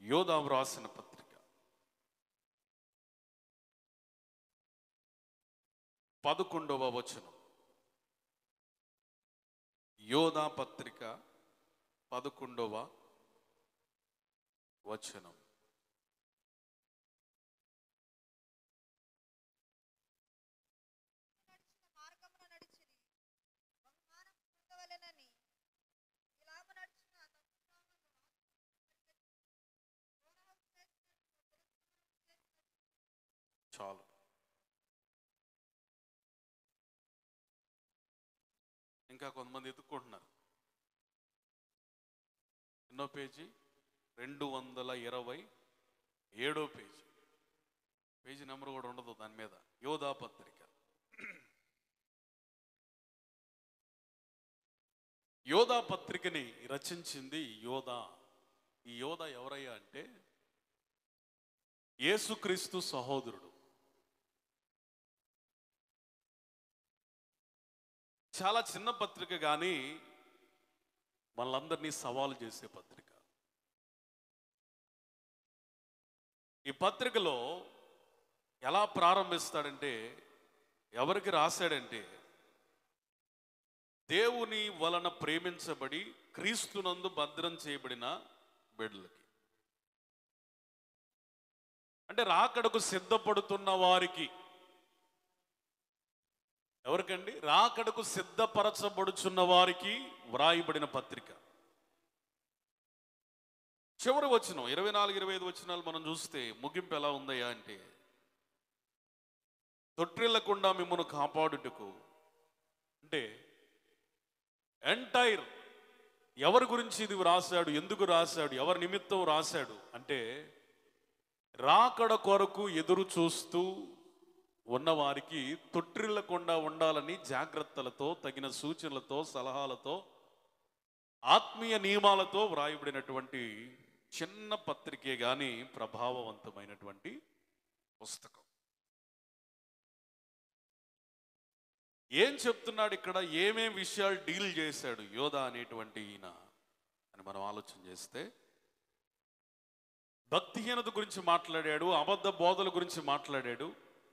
యోధా వ్రాసిన పత్రిక పదకొండవ వచనం యోధా పత్రిక పదకొండవ వచనం నడిచిన మార్గమున నడిచిరి బహుమానం పొందవలెనని ఇలాగు నడిచిన తప్పునామను కోరహు చేసినట్లు తిరస్కారం చేసినట్లు చాలు ఇంకా కొంతమంది ఎత్తుక్కుంటున్నారు ఎన్నో పేజీ రెండు వందల ఇరవై ఏడో పేజీ పేజీ నెంబర్ కూడా ఉండదు దాని మీద యోధా పత్రిక యోధా పత్రికని రచించింది యోధా ఈ యోధా ఎవరయ్యా అంటే యేసుక్రీస్తు సహోదరుడు చాలా చిన్న పత్రిక కానీ మనలందరినీ సవాలు చేసే పత్రిక ఈ పత్రికలో ఎలా ప్రారంభిస్తాడంటే ఎవరికి రాశాడంటే దేవుని వలన ప్రేమించబడి క్రీస్తునందు భద్రం చేయబడిన బిడ్డలకి అంటే రాకడకు సిద్ధపడుతున్న వారికి ఎవరికండి రాకడకు సిద్ధపరచబడుచున్న వారికి వ్రాయబడిన పత్రిక చివరి వచనం ఇరవై నాలుగు ఇరవై ఐదు వచనాలు మనం చూస్తే ముగింపు ఎలా ఉందయ్యా అంటే తొట్టిల్లకుండా మిమ్మల్ని కాపాడుటకు అంటే ఎంటైర్ ఎవరి గురించి ఇది రాశాడు ఎందుకు రాశాడు ఎవరి నిమిత్తం రాశాడు అంటే రాకడ కొరకు ఎదురు చూస్తూ ఉన్నవారికి తొట్టిల్లకుండా ఉండాలని జాగ్రత్తలతో తగిన సూచనలతో సలహాలతో ఆత్మీయ నియమాలతో వ్రాయబడినటువంటి చిన్న పత్రికే గాని ప్రభావవంతమైనటువంటి పుస్తకం ఏం చెప్తున్నాడు ఇక్కడ ఏమేం విషయాలు డీల్ చేశాడు యోధ అనేటువంటి ఈయన అని మనం ఆలోచన చేస్తే భక్తిహీనత గురించి మాట్లాడాడు అబద్ధ బోధల గురించి మాట్లాడాడు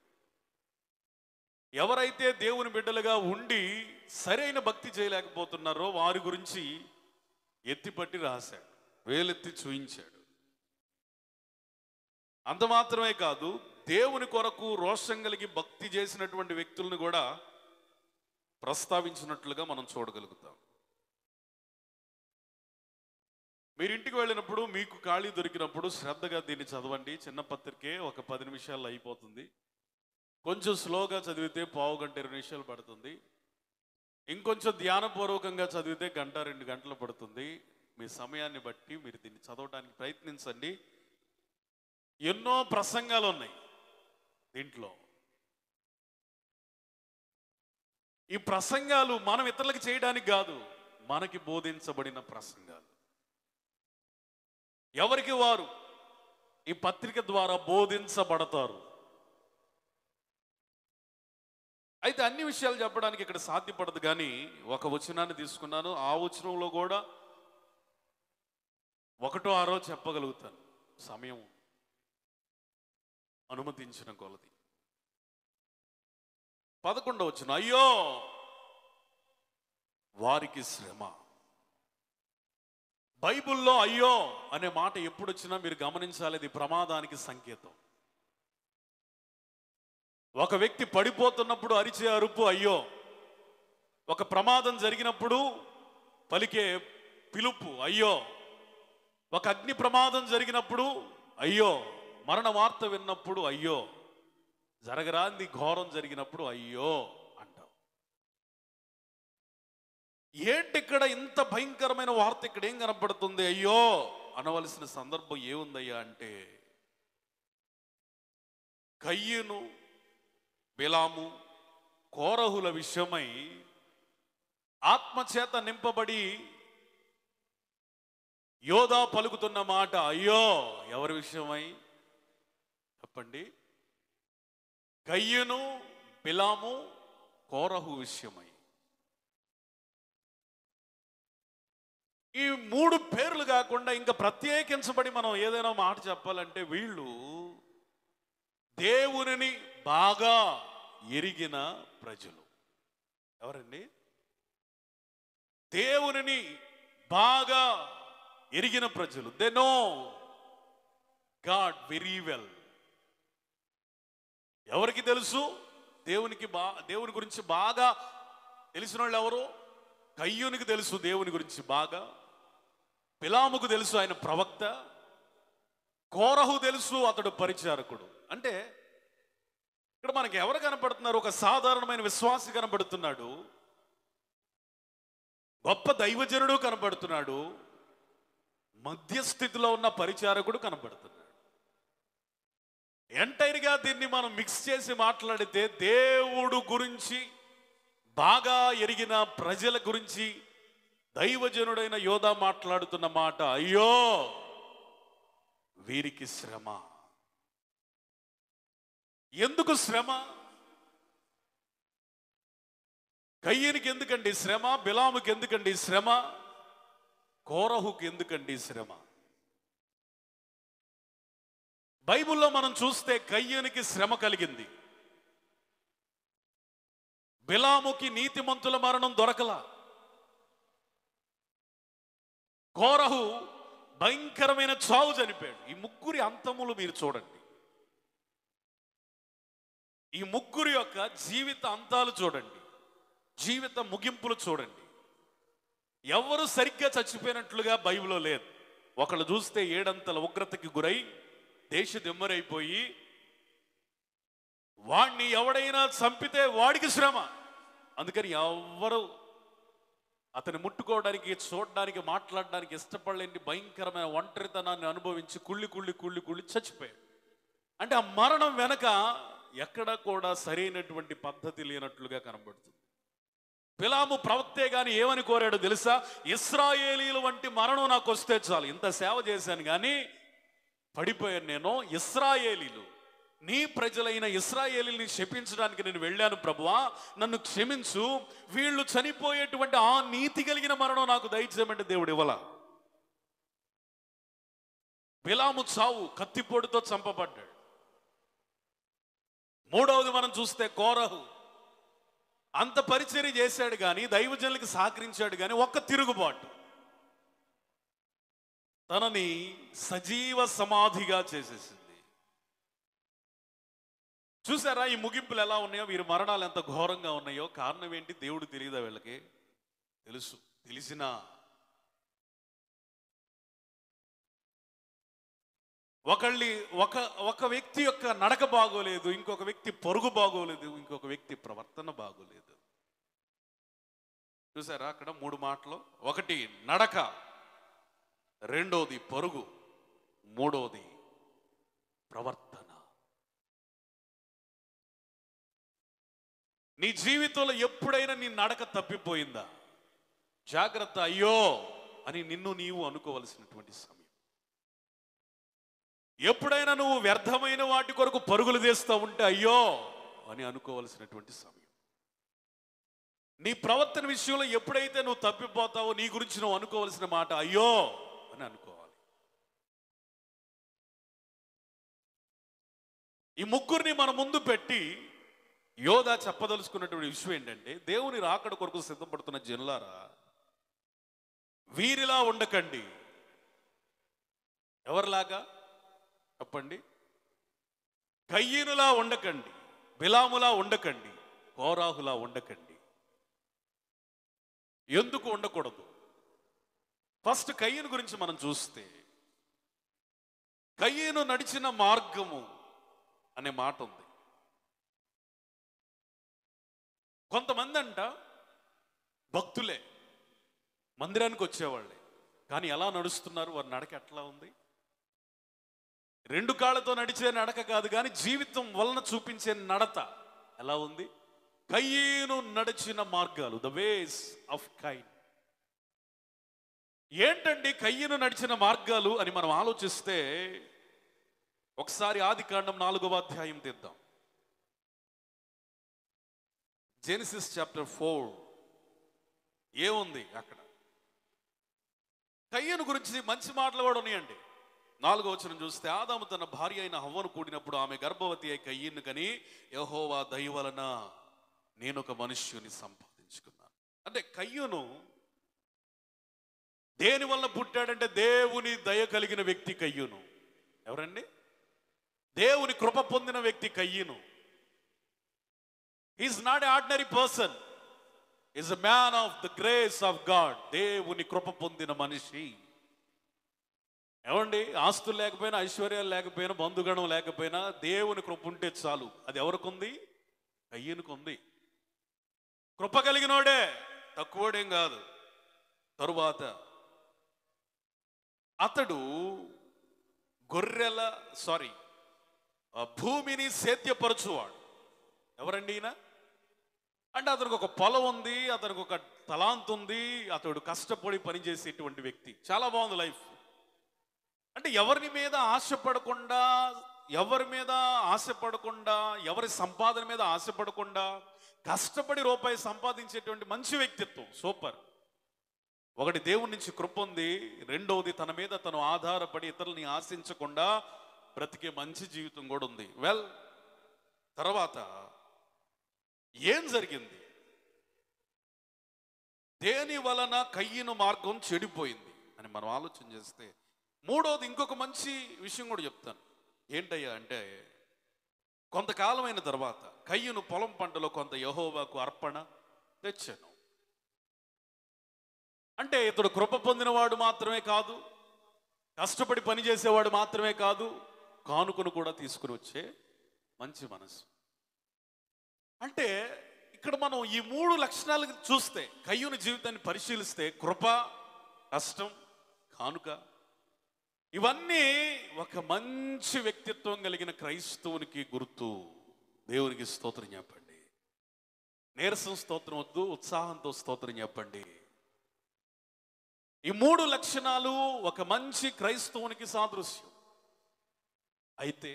ఎవరైతే దేవుని బిడ్డలుగా ఉండి సరైన భక్తి చేయలేకపోతున్నారో వారి గురించి ఎత్తిపట్టి రాశాడు వేలెత్తి చూయించాడు అంత మాత్రమే కాదు దేవుని కొరకు రోషం కలిగి భక్తి చేసినటువంటి వ్యక్తులను కూడా ప్రస్తావించినట్లుగా మనం చూడగలుగుతాం మీరు ఇంటికి వెళ్ళినప్పుడు మీకు ఖాళీ దొరికినప్పుడు శ్రద్ధగా దీన్ని చదవండి చిన్న పత్రికే ఒక పది నిమిషాల్లో అయిపోతుంది కొంచెం స్లోగా చదివితే పావు గంట ఇరవై నిమిషాలు పడుతుంది ఇంకొంచెం ధ్యానపూర్వకంగా చదివితే గంట రెండు గంటలు పడుతుంది మీ సమయాన్ని బట్టి మీరు దీన్ని చదవడానికి ప్రయత్నించండి ఎన్నో ప్రసంగాలు ఉన్నాయి దీంట్లో ఈ ప్రసంగాలు మనం ఇతరులకు చేయడానికి కాదు మనకి బోధించబడిన ప్రసంగాలు ఎవరికి వారు ఈ పత్రిక ద్వారా బోధించబడతారు అయితే అన్ని విషయాలు చెప్పడానికి ఇక్కడ సాధ్యపడదు కానీ ఒక వచనాన్ని తీసుకున్నాను ఆ వచనంలో కూడా ఒకటో ఆరో చెప్పగలుగుతాను సమయం అనుమతించిన కొలది పదకొండవ వచ్చిన అయ్యో వారికి శ్రమ బైబిల్లో అయ్యో అనే మాట ఎప్పుడు వచ్చినా మీరు గమనించాలి ఇది ప్రమాదానికి సంకేతం ఒక వ్యక్తి పడిపోతున్నప్పుడు అరిచే అరుపు అయ్యో ఒక ప్రమాదం జరిగినప్పుడు పలికే పిలుపు అయ్యో ఒక అగ్ని ప్రమాదం జరిగినప్పుడు అయ్యో మరణ వార్త విన్నప్పుడు అయ్యో జరగరాంది ఘోరం జరిగినప్పుడు అయ్యో అంటాం ఏంటి ఇక్కడ ఇంత భయంకరమైన వార్త ఇక్కడ ఏం కనపడుతుంది అయ్యో అనవలసిన సందర్భం ఏముందయ్యా అంటే కయ్యను బిలాము కోరహుల విషయమై ఆత్మచేత నింపబడి యోధా పలుకుతున్న మాట అయ్యో ఎవరి విషయమై చెప్పండి కయ్యను బిలాము కోరహు విషయమై ఈ మూడు పేర్లు కాకుండా ఇంకా ప్రత్యేకించబడి మనం ఏదైనా మాట చెప్పాలంటే వీళ్ళు దేవునిని బాగా ఎరిగిన ప్రజలు ఎవరండి దేవునిని బాగా ఎరిగిన ప్రజలు they know God very well ఎవరికి తెలుసు దేవునికి బా దేవుని గురించి బాగా తెలిసిన వాళ్ళు ఎవరు కయ్యూనికి తెలుసు దేవుని గురించి బాగా పిలాముకు తెలుసు ఆయన ప్రవక్త కోరహు తెలుసు అతడు పరిచారకుడు అంటే ఇక్కడ మనకి ఎవరు కనపడుతున్నారు ఒక సాధారణమైన విశ్వాసి కనపడుతున్నాడు గొప్ప దైవజనుడు కనపడుతున్నాడు మధ్యస్థితిలో ఉన్న పరిచారకుడు కనపడుతున్నాడు ఎంటైర్గా దీన్ని మనం మిక్స్ చేసి మాట్లాడితే దేవుడు గురించి బాగా ఎరిగిన ప్రజల గురించి దైవజనుడైన యోధ మాట్లాడుతున్న మాట అయ్యో వీరికి శ్రమ ఎందుకు శ్రమ కయ్యనికి ఎందుకండి శ్రమ బిలాముకి ఎందుకండి శ్రమ కోరహుకి ఎందుకండి శ్రమ బైబిల్లో మనం చూస్తే కయ్యనికి శ్రమ కలిగింది బిలాముకి నీతిమంతుల మరణం దొరకలా కోరహు భయంకరమైన చావు చనిపోయాడు ఈ ముగ్గురి అంతములు మీరు చూడండి ఈ ముగ్గురి యొక్క జీవిత అంతాలు చూడండి జీవిత ముగింపులు చూడండి ఎవరు సరిగ్గా చచ్చిపోయినట్లుగా బైబిల్లో లేదు ఒకళ్ళు చూస్తే ఏడంతల ఉగ్రతకి గురై దేశ దిమ్మరైపోయి వాణ్ణి ఎవడైనా చంపితే వాడికి శ్రమ అందుకని ఎవ్వరు అతని ముట్టుకోవడానికి చూడడానికి మాట్లాడడానికి ఇష్టపడలేని భయంకరమైన ఒంటరితనాన్ని అనుభవించి కుళ్ళి కుళ్ళి కుళ్ళి కుళ్ళి చచ్చిపోయాడు అంటే ఆ మరణం వెనక ఎక్కడ కూడా సరైనటువంటి పద్ధతి లేనట్లుగా కనబడుతుంది పిలాము ప్రవక్తే గాని ఏమని కోరాడో తెలుసా ఇస్రాయేలీల వంటి మరణం నాకు వస్తే చాలు ఇంత సేవ చేశాను కానీ పడిపోయాను నేను ఇస్రాయేలీలు నీ ప్రజలైన ఇస్రాయేలీని శపించడానికి నేను వెళ్ళాను ప్రభువా నన్ను క్షమించు వీళ్ళు చనిపోయేటువంటి ఆ నీతి కలిగిన మరణం నాకు దయచేయమంటే దేవుడు ఇవ్వల బిలాము చావు కత్తిపోటుతో చంపబడ్డాడు మూడవది మనం చూస్తే కోరహు అంత పరిచర్య చేశాడు కానీ దైవజనులకు సహకరించాడు కానీ ఒక్క తిరుగుబాటు తనని సజీవ సమాధిగా చేసేసింది చూసారా ఈ ముగింపులు ఎలా ఉన్నాయో వీరి మరణాలు ఎంత ఘోరంగా ఉన్నాయో కారణం ఏంటి దేవుడు తెలియదా వీళ్ళకి తెలుసు తెలిసినా ఒకళ్ళి ఒక ఒక వ్యక్తి యొక్క నడక బాగోలేదు ఇంకొక వ్యక్తి పరుగు బాగోలేదు ఇంకొక వ్యక్తి ప్రవర్తన బాగోలేదు చూసారా అక్కడ మూడు మాటలు ఒకటి నడక రెండోది పరుగు మూడోది ప్రవర్తన నీ జీవితంలో ఎప్పుడైనా నీ నడక తప్పిపోయిందా జాగ్రత్త అయ్యో అని నిన్ను నీవు అనుకోవలసినటువంటి సమయం ఎప్పుడైనా నువ్వు వ్యర్థమైన వాటి కొరకు పరుగులు తీస్తూ ఉంటే అయ్యో అని అనుకోవలసినటువంటి సమయం నీ ప్రవర్తన విషయంలో ఎప్పుడైతే నువ్వు తప్పిపోతావో నీ గురించి నువ్వు అనుకోవలసిన మాట అయ్యో అని అనుకోవాలి ఈ ముగ్గురిని మన ముందు పెట్టి యోధ చెప్పదలుచుకున్నటువంటి విషయం ఏంటంటే దేవుని రాకడ కొరకు సిద్ధపడుతున్న జనులారా వీరిలా ఉండకండి ఎవరిలాగా చెప్పండి కయ్యనులా ఉండకండి బిలాములా ఉండకండి కోరాహులా ఉండకండి ఎందుకు ఉండకూడదు ఫస్ట్ కయ్యను గురించి మనం చూస్తే కయ్యను నడిచిన మార్గము అనే మాట ఉంది కొంతమంది అంట భక్తులే మందిరానికి వచ్చేవాళ్ళే కానీ ఎలా నడుస్తున్నారు వారి నడక ఎట్లా ఉంది రెండు కాళ్ళతో నడిచే నడక కాదు కానీ జీవితం వలన చూపించే నడత ఎలా ఉంది కయ్యేను నడిచిన మార్గాలు ద వేస్ ఆఫ్ కైన్ ఏంటండి కయ్యను నడిచిన మార్గాలు అని మనం ఆలోచిస్తే ఒకసారి ఆది కాండం నాలుగవ అధ్యాయం తీద్దాం జెనిసిస్ చాప్టర్ ఫోర్ ఏముంది అక్కడ కయ్యను గురించి మంచి మాటలు కూడా ఉన్నాయండి నాలుగో వచనం చూస్తే ఆదాము తన భార్య అయిన హవ్వను కూడినప్పుడు ఆమె గర్భవతి అయి కయ్యను కని యహోవా దయ వలన నేను ఒక మనుష్యుని సంపాదించుకున్నాను అంటే కయ్యను దేని వలన పుట్టాడంటే దేవుని దయ కలిగిన వ్యక్తి కయ్యును ఎవరండి దేవుని కృప పొందిన వ్యక్తి కయ్యను is not a ordinary person is a man of the grace of God దేవుని కృప పొందిన మనిషి ఏమండి ఆస్తులు లేకపోయినా ఐశ్వర్యాలు లేకపోయినా బంధుగణం లేకపోయినా దేవుని కృప ఉంటే చాలు అది ఎవరికి ఉంది కయ్యనుకు ఉంది కృప కలిగినోడే తక్కువడేం కాదు తరువాత అతడు గొర్రెల సారీ ఆ భూమిని సేద్యపరచువాడు ఎవరండి ఈయన అంటే అతనికి ఒక పొలం ఉంది అతనికి ఒక తలాంత్ ఉంది అతడు కష్టపడి పనిచేసేటువంటి వ్యక్తి చాలా బాగుంది లైఫ్ అంటే ఎవరి మీద ఆశపడకుండా ఎవరి మీద ఆశపడకుండా ఎవరి సంపాదన మీద ఆశపడకుండా కష్టపడి రూపాయి సంపాదించేటువంటి మంచి వ్యక్తిత్వం సూపర్ ఒకటి దేవుడి నుంచి కృప ఉంది రెండవది తన మీద తను ఆధారపడి ఇతరులని ఆశించకుండా బ్రతికే మంచి జీవితం కూడా ఉంది వెల్ తర్వాత ఏం జరిగింది దేని వలన కయ్యను మార్గం చెడిపోయింది అని మనం ఆలోచన చేస్తే మూడవది ఇంకొక మంచి విషయం కూడా చెప్తాను ఏంటయ్యా అంటే కొంతకాలమైన తర్వాత కయ్యను పొలం పంటలో కొంత యహోవాకు అర్పణ తెచ్చాను అంటే ఇతడు కృప పొందినవాడు మాత్రమే కాదు కష్టపడి పనిచేసేవాడు మాత్రమే కాదు కానుకను కూడా తీసుకుని వచ్చే మంచి మనసు అంటే ఇక్కడ మనం ఈ మూడు లక్షణాలు చూస్తే కయ్యూని జీవితాన్ని పరిశీలిస్తే కృప కష్టం కానుక ఇవన్నీ ఒక మంచి వ్యక్తిత్వం కలిగిన క్రైస్తవునికి గుర్తు దేవునికి స్తోత్రం చెప్పండి నీరసం స్తోత్రం వద్దు ఉత్సాహంతో స్తోత్రం చెప్పండి ఈ మూడు లక్షణాలు ఒక మంచి క్రైస్తవునికి సాదృశ్యం అయితే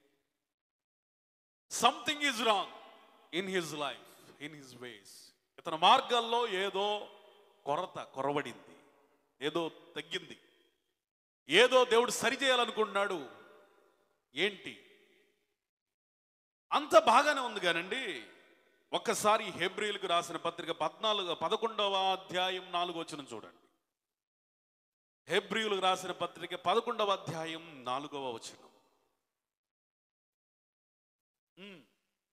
something is wrong in his life in his ways ఇతని మార్గాల్లో ఏదో కొరత కొరవడింది ఏదో తగ్గింది ఏదో దేవుడు సరిచేయాలనుకుంటున్నాడు ఏంటి అంత బాగానే ఉంది కానండి ఒక్కసారి హెబ్రిల్కి రాసిన పత్రిక పద్నాలుగు పదకొండవ అధ్యాయం నాలుగు వచ్చిన చూడండి హెబ్రియులకు రాసిన పత్రిక పదకొండవ అధ్యాయం నాలుగవ వచనం ఉమ్.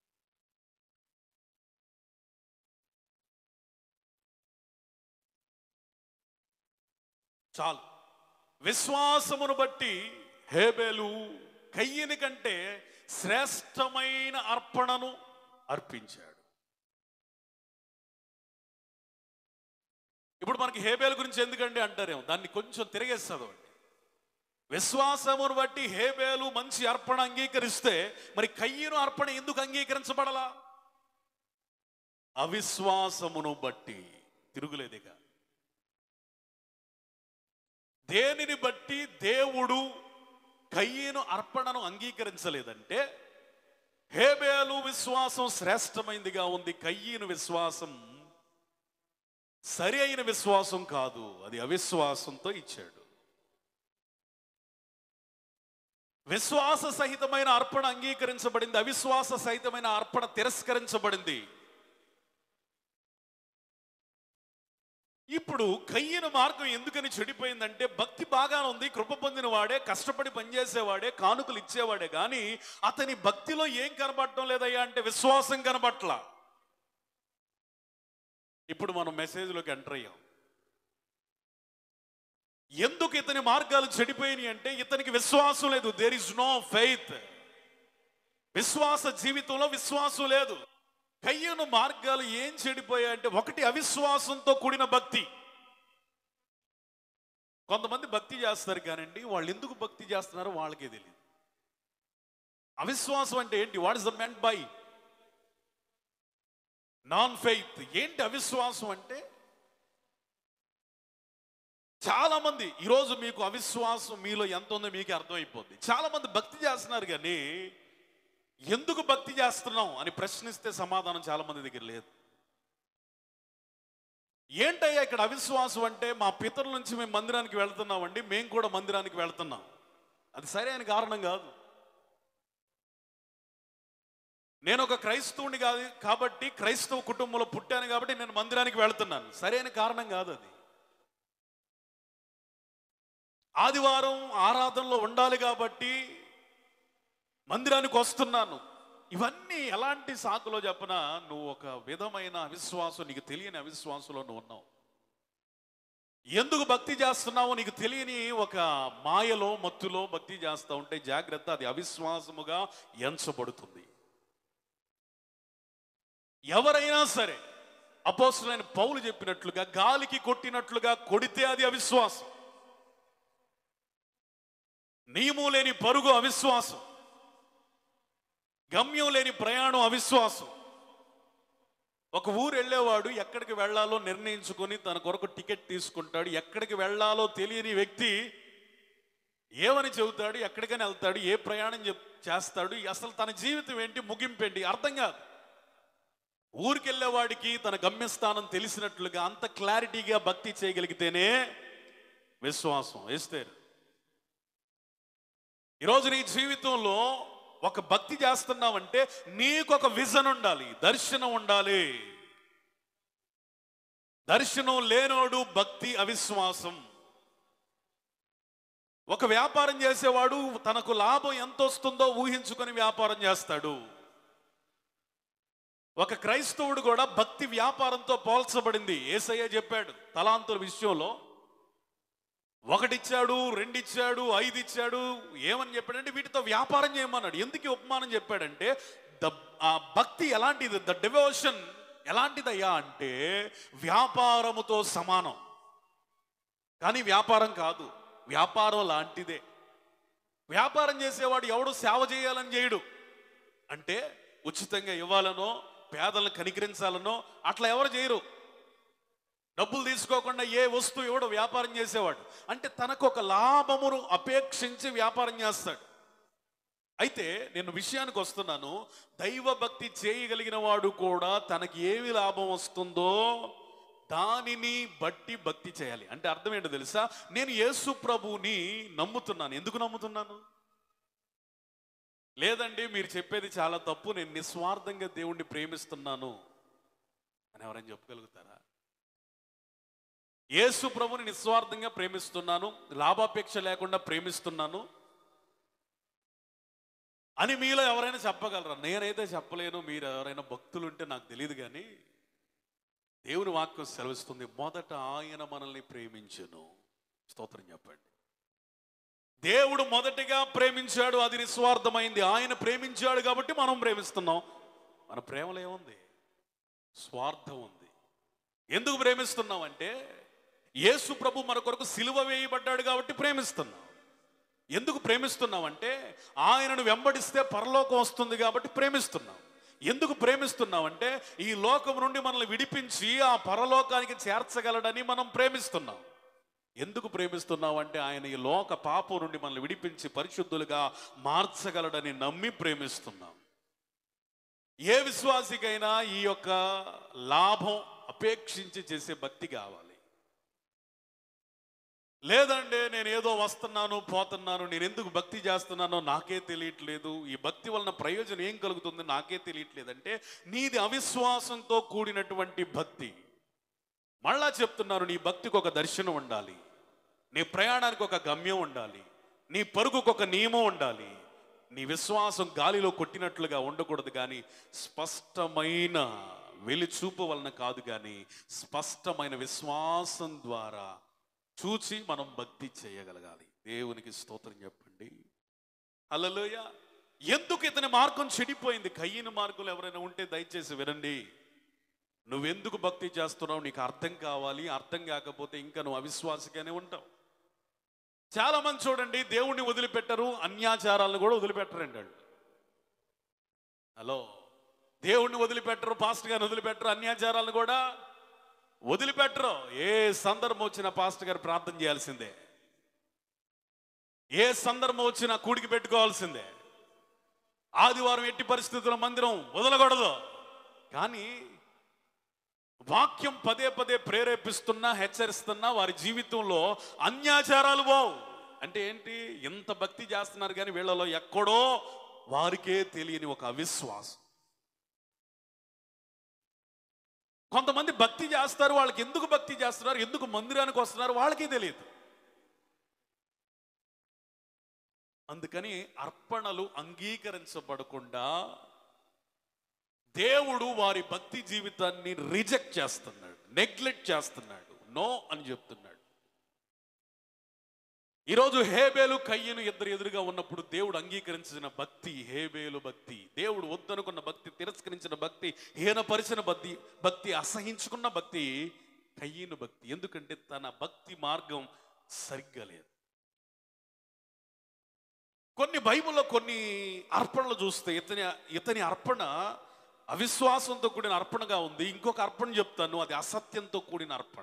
చాలు విశ్వాసమును బట్టి హేబేలు కయ్యని కంటే శ్రేష్టమైన అర్పణను అర్పించాడు ఇప్పుడు మనకి హేబేలు గురించి ఎందుకండి అంటారేమో దాన్ని కొంచెం తిరిగేసి చదవండి విశ్వాసమును బట్టి హేబేలు మంచి అర్పణ అంగీకరిస్తే మరి కయ్యను అర్పణ ఎందుకు అంగీకరించబడలా అవిశ్వాసమును బట్టి తిరుగులేదిగా దేనిని బట్టి దేవుడు కయ్యను అర్పణను అంగీకరించలేదంటే హేబేలు విశ్వాసం శ్రేష్టమైందిగా ఉంది కయ్యను విశ్వాసం సరి అయిన విశ్వాసం కాదు అది అవిశ్వాసంతో ఇచ్చాడు విశ్వాస సహితమైన అర్పణ అంగీకరించబడింది అవిశ్వాస సహితమైన అర్పణ తిరస్కరించబడింది ఇప్పుడు కయ్యన మార్గం ఎందుకని చెడిపోయిందంటే భక్తి బాగానే ఉంది కృప పొందిన వాడే కష్టపడి పనిచేసేవాడే కానుకలు ఇచ్చేవాడే కానీ అతని భక్తిలో ఏం కనబడటం లేదయ్యా అంటే విశ్వాసం కనబట్ల ఇప్పుడు మనం మెసేజ్లోకి ఎంటర్ అయ్యాం ఎందుకు ఇతని మార్గాలు చెడిపోయినాయి అంటే ఇతనికి విశ్వాసం లేదు దేర్ ఇస్ నో ఫెయిత్ విశ్వాస జీవితంలో విశ్వాసం లేదు కయ్యను మార్గాలు ఏం చెడిపోయాయంటే ఒకటి అవిశ్వాసంతో కూడిన భక్తి కొంతమంది భక్తి చేస్తారు కానండి వాళ్ళు ఎందుకు భక్తి చేస్తున్నారో వాళ్ళకే తెలియదు అవిశ్వాసం అంటే ఏంటి what is the meant by non faith ఏంటి అవిశ్వాసం అంటే చాలా మంది ఈరోజు మీకు అవిశ్వాసం మీలో ఎంత ఉందో మీకే అర్థమైపోద్ది చాలా మంది భక్తి చేస్తున్నారు కానీ ఎందుకు భక్తి చేస్తున్నాం అని ప్రశ్నిస్తే సమాధానం చాలా మంది దగ్గర లేదు ఏంటయ్యా ఇక్కడ అవిశ్వాసం అంటే మా పితరుల నుంచి మేము మందిరానికి వెళ్తున్నామండి మేము కూడా మందిరానికి వెళ్తున్నాం అది సరైన కారణం కాదు నేను ఒక క్రైస్తవుని కాదు కాబట్టి క్రైస్తవ కుటుంబంలో పుట్టాను కాబట్టి నేను మందిరానికి వెళ్తున్నాను సరైన కారణం కాదు అది ఆదివారం ఆరాధనలో ఉండాలి కాబట్టి మందిరానికి వస్తున్నాను ఇవన్నీ ఎలాంటి సాకులో చెప్పనా నువ్వు ఒక విధమైన అవిశ్వాసం నీకు తెలియని అవిశ్వాసంలో నువ్వు ఉన్నావు ఎందుకు భక్తి చేస్తున్నావో నీకు తెలియని ఒక మాయలో మత్తులో భక్తి చేస్తా ఉంటే జాగ్రత్త అది అవిశ్వాసముగా ఎంచబడుతుంది ఎవరైనా సరే అపోస్తులైన పౌలు చెప్పినట్లుగా గాలికి కొట్టినట్లుగా కొడితే అది అవిశ్వాసం నియమం లేని పరుగు అవిశ్వాసం గమ్యం లేని ప్రయాణం అవిశ్వాసం ఒక ఊరు వెళ్ళేవాడు ఎక్కడికి వెళ్ళాలో నిర్ణయించుకొని తన కొరకు టికెట్ తీసుకుంటాడు ఎక్కడికి వెళ్ళాలో తెలియని వ్యక్తి ఏమని చెబుతాడు ఎక్కడికైనా వెళ్తాడు ఏ ప్రయాణం చెప్- చేస్తాడు అసలు తన జీవితం ఏంటి ముగింపేంటి అర్థం కాదు ఊరికి వెళ్ళేవాడికి తన గమ్యస్థానం తెలిసినట్లుగా అంత క్లారిటీగా భక్తి చేయగలిగితేనే విశ్వాసం వేస్తారు ఈరోజు నీ జీవితంలో ఒక భక్తి చేస్తున్నావంటే నీకు ఒక విజన్ ఉండాలి దర్శనం ఉండాలి దర్శనం లేనోడు భక్తి అవిశ్వాసం ఒక వ్యాపారం చేసేవాడు తనకు లాభం ఎంత వస్తుందో ఊహించుకొని వ్యాపారం చేస్తాడు ఒక క్రైస్తవుడు కూడా భక్తి వ్యాపారంతో పోల్చబడింది ఏసయ్య చెప్పాడు తలాంతుల విషయంలో ఒకటిచ్చాడు రెండిచ్చాడు ఐదు ఇచ్చాడు ఏమని చెప్పాడంటే వీటితో వ్యాపారం చేయమన్నాడు ఎందుకు ఈ ఉపమానం చెప్పాడంటే ద ఆ భక్తి ఎలాంటిది ద డివోషన్ ఎలాంటిదయ్యా అంటే వ్యాపారముతో సమానం కానీ వ్యాపారం కాదు వ్యాపారం లాంటిదే వ్యాపారం చేసేవాడు ఎవడు సేవ చేయాలని చేయడు అంటే ఉచితంగా ఇవ్వాలనో పేదలను కనికరించాలనో అట్లా ఎవరు చేయరు డబ్బులు తీసుకోకుండా ఏ వస్తువు ఎవడో వ్యాపారం చేసేవాడు అంటే తనకు ఒక లాభమును అపేక్షించి వ్యాపారం చేస్తాడు అయితే నేను విషయానికి వస్తున్నాను దైవభక్తి చేయగలిగిన వాడు కూడా తనకి ఏమి లాభం వస్తుందో దానిని బట్టి భక్తి చేయాలి అంటే అర్థం ఏంటో తెలుసా నేను యేసు ప్రభువుని నమ్ముతున్నాను ఎందుకు నమ్ముతున్నాను లేదండి మీరు చెప్పేది చాలా తప్పు నేను నిస్వార్థంగా దేవుణ్ణి ప్రేమిస్తున్నాను అని ఎవరైనా చెప్పగలుగుతారా యేసు ప్రభుని నిస్వార్థంగా ప్రేమిస్తున్నాను లాభాపేక్ష లేకుండా ప్రేమిస్తున్నాను అని మీలో ఎవరైనా చెప్పగలరా నేనైతే చెప్పలేను మీరు ఎవరైనా భక్తులు ఉంటే నాకు తెలియదు కానీ దేవుని వాక్యం సెలవిస్తుంది మొదట ఆయన మనల్ని ప్రేమించును స్తోత్రం చెప్పండి దేవుడు మొదటిగా ప్రేమించాడు అది నిస్వార్థమైంది ఆయన ప్రేమించాడు కాబట్టి మనం ప్రేమిస్తున్నాం మన ప్రేమలో ఏముంది స్వార్థం ఉంది ఎందుకు ప్రేమిస్తున్నాం అంటే యేసు ప్రభు మన కొరకు సిలువ వేయబడ్డాడు కాబట్టి ప్రేమిస్తున్నాం ఎందుకు ప్రేమిస్తున్నాం అంటే ఆయనను వెంబడిస్తే పరలోకం వస్తుంది కాబట్టి ప్రేమిస్తున్నాం ఎందుకు ప్రేమిస్తున్నాం అంటే ఈ లోకం నుండి మనల్ని విడిపించి ఆ పరలోకానికి చేర్చగలడని మనం ప్రేమిస్తున్నాం ఎందుకు ప్రేమిస్తున్నాం అంటే ఆయన ఈ లోక పాపం నుండి మనల్ని విడిపించి పరిశుద్ధులుగా మార్చగలడని నమ్మి ప్రేమిస్తున్నాం ఏ విశ్వాసికైనా ఈ యొక్క లాభం అపేక్షించి చేసే భక్తి కావాలి లేదంటే నేను ఏదో వస్తున్నాను పోతున్నాను నేను ఎందుకు భక్తి చేస్తున్నానో నాకే తెలియట్లేదు ఈ భక్తి వలన ప్రయోజనం ఏం కలుగుతుంది నాకే తెలియట్లేదు అంటే నీది అవిశ్వాసంతో కూడినటువంటి భక్తి మళ్ళా చెప్తున్నారు నీ భక్తికి ఒక దర్శనం ఉండాలి నీ ప్రయాణానికి ఒక గమ్యం ఉండాలి నీ పరుగుకు ఒక నియమం ఉండాలి నీ విశ్వాసం గాలిలో కొట్టినట్లుగా ఉండకూడదు కానీ స్పష్టమైన వెలిచూపు వలన కాదు కానీ స్పష్టమైన విశ్వాసం ద్వారా చూచి మనం భక్తి చేయగలగాలి దేవునికి స్తోత్రం చెప్పండి హల్లెలూయ ఎందుకు ఇతని మార్గం చెడిపోయింది కయ్యిన మార్గంలో ఎవరైనా ఉంటే దయచేసి వినండి నువ్వెందుకు భక్తి చేస్తున్నావు నీకు అర్థం కావాలి అర్థం కాకపోతే ఇంకా నువ్వు అవిశ్వాసగానే ఉంటావు చాలా మంది చూడండి దేవుణ్ణి వదిలిపెట్టరు అన్యాచారాలను కూడా వదిలిపెట్టరండి వాళ్ళు హలో దేవుణ్ణి వదిలిపెట్టరు పాస్టర్ గారిని వదిలిపెట్టరు అన్యాచారాలను కూడా వదిలిపెట్టరు ఏ సందర్భం వచ్చినా పాస్టర్ గారు ప్రార్థన చేయాల్సిందే ఏ సందర్భం వచ్చినా కూడికి పెట్టుకోవాల్సిందే ఆదివారం ఎట్టి పరిస్థితుల్లో మందిరం వదలకూడదు కానీ వాక్యం పదే పదే ప్రేరేపిస్తున్నా హెచ్చరిస్తున్నా వారి జీవితంలో అన్యాచారాలు పోవు అంటే ఏంటి ఎంత భక్తి చేస్తున్నారు కానీ వీళ్ళలో ఎక్కడో వారికే తెలియని ఒక అవిశ్వాసం కొంతమంది భక్తి చేస్తారు వాళ్ళకి ఎందుకు భక్తి చేస్తున్నారు ఎందుకు మందిరానికి వస్తున్నారు వాళ్ళకే తెలియదు అందుకని అర్పణలు అంగీకరించబడకుండా దేవుడు వారి భక్తి జీవితాన్ని రిజెక్ట్ చేస్తున్నాడు నెగ్లెక్ట్ చేస్తున్నాడు నో అని చెప్తున్నాడు ఈరోజు హేబేలు కయ్యను ఇద్దరు ఎదురుగా ఉన్నప్పుడు దేవుడు అంగీకరించిన భక్తి హేబేలు భక్తి దేవుడు వద్దనుకున్న భక్తి తిరస్కరించిన భక్తి హీనపరిచిన భక్తి భక్తి అసహించుకున్న భక్తి కయ్యను భక్తి ఎందుకంటే తన భక్తి మార్గం సరిగ్గా లేదు కొన్ని బైబిల్లో కొన్ని అర్పణలు చూస్తే ఇతని ఇతని అర్పణ అవిశ్వాసంతో కూడిన అర్పణగా ఉంది ఇంకొక అర్పణ చెప్తాను అది అసత్యంతో కూడిన అర్పణ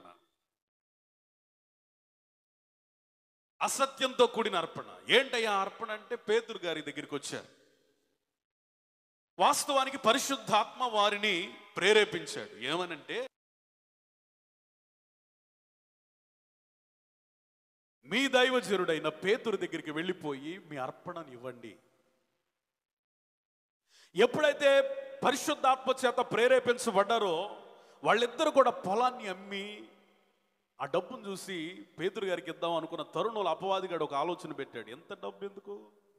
అసత్యంతో కూడిన అర్పణ ఏంటయ్యా అర్పణ అంటే పేతురు గారి దగ్గరికి వచ్చారు వాస్తవానికి పరిశుద్ధాత్మ వారిని ప్రేరేపించాడు ఏమనంటే మీ దైవజనుడైన పేతురు దగ్గరికి వెళ్ళిపోయి మీ అర్పణను ఇవ్వండి ఎప్పుడైతే పరిశుద్ధాత్మ చేత ప్రేరేపించబడ్డారో వాళ్ళిద్దరు కూడా పొలాన్ని అమ్మి ఆ డబ్బును చూసి పేతురు గారికి ఇద్దాం అనుకున్న తరుణులు అపవాదిగాడు ఒక ఆలోచన పెట్టాడు ఎంత డబ్బు ఎందుకు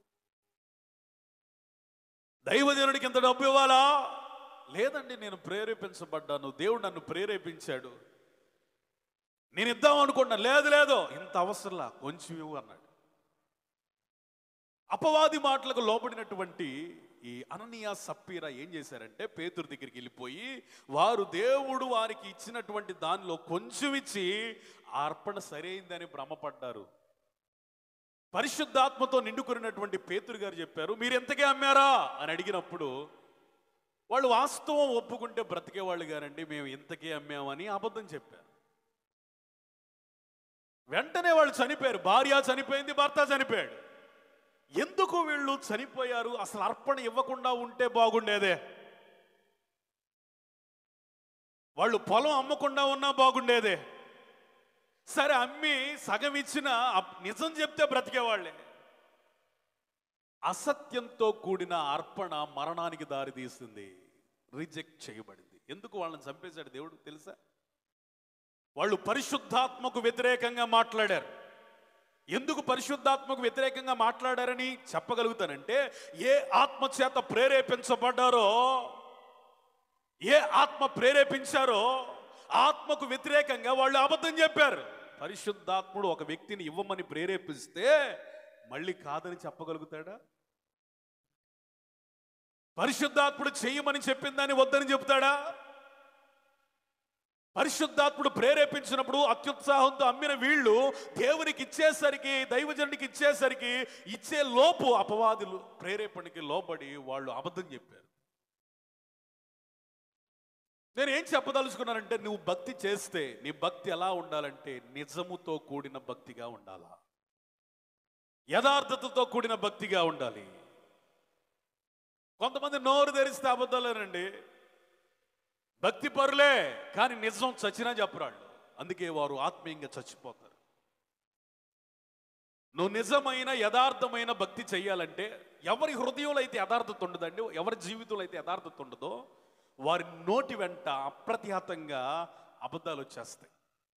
దైవజనుడికి ఎంత డబ్బు ఇవ్వాలా లేదండి నేను ప్రేరేపించబడ్డాను దేవుడు నన్ను ప్రేరేపించాడు నేను ఇద్దాం అనుకున్నా లేదు లేదు ఇంత అవసరంలా కొంచెం ఇవ్వు అన్నాడు అపవాది మాటలకు లోబడినటువంటి ఈ అననీయ సప్పీరా ఏం చేశారంటే పేతురు దగ్గరికి వెళ్ళిపోయి వారు దేవుడు వారికి ఇచ్చినటువంటి దానిలో కొంచెం ఇచ్చి ఆ అర్పణ సరైందని భ్రమపడ్డారు పరిశుద్ధాత్మతో నిండుకున్నటువంటి పేతురు గారు చెప్పారు మీరు ఎంతకే అమ్మారా అని అడిగినప్పుడు వాళ్ళు వాస్తవం ఒప్పుకుంటే బ్రతికేవాళ్ళు గారండి మేము ఇంతకే అమ్మామని అబద్ధం చెప్పారు వెంటనే వాళ్ళు చనిపోయారు భార్య చనిపోయింది భర్త చనిపోయాడు ఎందుకు వీళ్ళు చనిపోయారు అసలు అర్పణ ఇవ్వకుండా ఉంటే బాగుండేదే వాళ్ళు పొలం అమ్మకుండా ఉన్నా బాగుండేదే సరే అమ్మి సగం ఇచ్చిన నిజం చెప్తే బ్రతికేవాళ్ళే అసత్యంతో కూడిన అర్పణ మరణానికి దారితీస్తుంది రిజెక్ట్ చేయబడింది ఎందుకు వాళ్ళని చంపేశాడు దేవుడు తెలుసా వాళ్ళు పరిశుద్ధాత్మకు వ్యతిరేకంగా మాట్లాడారు ఎందుకు పరిశుద్ధాత్మకు వ్యతిరేకంగా మాట్లాడారని చెప్పగలుగుతానంటే ఏ ఆత్మ చేత ప్రేరేపించబడ్డారో ఏ ఆత్మ ప్రేరేపించారో ఆత్మకు వ్యతిరేకంగా వాళ్ళు అబద్ధం చెప్పారు పరిశుద్ధాత్ముడు ఒక వ్యక్తిని ఇవ్వమని ప్రేరేపిస్తే మళ్ళీ కాదని చెప్పగలుగుతాడా పరిశుద్ధాత్ముడు చెయ్యమని చెప్పిందని వద్దని చెప్తాడా పరిశుద్ధాత్ముడు ప్రేరేపించినప్పుడు అత్యుత్సాహంతో అమ్మిన వీళ్ళు దేవునికి ఇచ్చేసరికి దైవజనుడికి ఇచ్చేసరికి ఇచ్చే లోపు అపవాదులు ప్రేరేపణకి లోబడి వాళ్ళు అబద్ధం చెప్పారు నేను ఏం చెప్పదలుచుకున్నానంటే నువ్వు భక్తి చేస్తే నీ భక్తి ఎలా ఉండాలంటే నిజముతో కూడిన భక్తిగా ఉండాలా యథార్థతతో కూడిన భక్తిగా ఉండాలి కొంతమంది నోరు తెరిస్తే అబద్ధాలేనండి భక్తి పరులే కానీ నిజం చచ్చినా చెప్పరాళ్ళు అందుకే వారు ఆత్మీయంగా చచ్చిపోతారు నువ్వు నిజమైన యథార్థమైన భక్తి చెయ్యాలంటే ఎవరి హృదయంలో అయితే యథార్థత ఉండదండి ఎవరి జీవితంలో అయితే యథార్థత ఉండదో వారి నోటి వెంట అప్రతిహతంగా అబద్ధాలు వచ్చేస్తాయి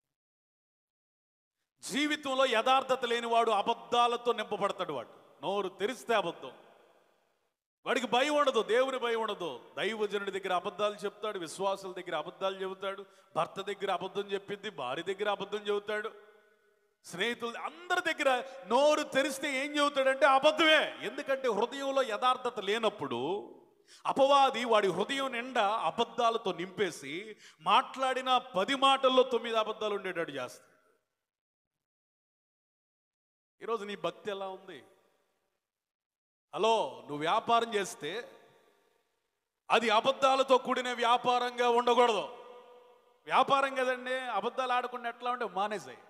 జీవితంలో యథార్థత లేనివాడు అబద్ధాలతో నింపబడతాడు వాడు నోరు తెరిస్తే అబద్ధం వాడికి భయం ఉండదు దేవుని భయం ఉండదు దైవజనుడి దగ్గర అబద్ధాలు చెప్తాడు విశ్వాసుల దగ్గర అబద్ధాలు చెబుతాడు భర్త దగ్గర అబద్ధం చెప్పింది భార్య దగ్గర అబద్ధం చెబుతాడు స్నేహితులు అందరి దగ్గర నోరు తెరిస్తే ఏం చెబుతాడంటే అబద్ధమే ఎందుకంటే హృదయంలో యథార్థత లేనప్పుడు అపవాది వాడి హృదయం నిండా అబద్ధాలతో నింపేసి మాట్లాడిన పది మాటల్లో తొమ్మిది అబద్ధాలు ఉండేటట్టు చేస్తాడు ఈరోజు నీ భక్తి ఎలా ఉంది హలో నువ్వు వ్యాపారం చేస్తే అది అబద్ధాలతో కూడిన వ్యాపారంగా ఉండకూడదు వ్యాపారం కదండి అబద్ధాలు ఆడకుండా ఎట్లా ఉంటే మానేసాయి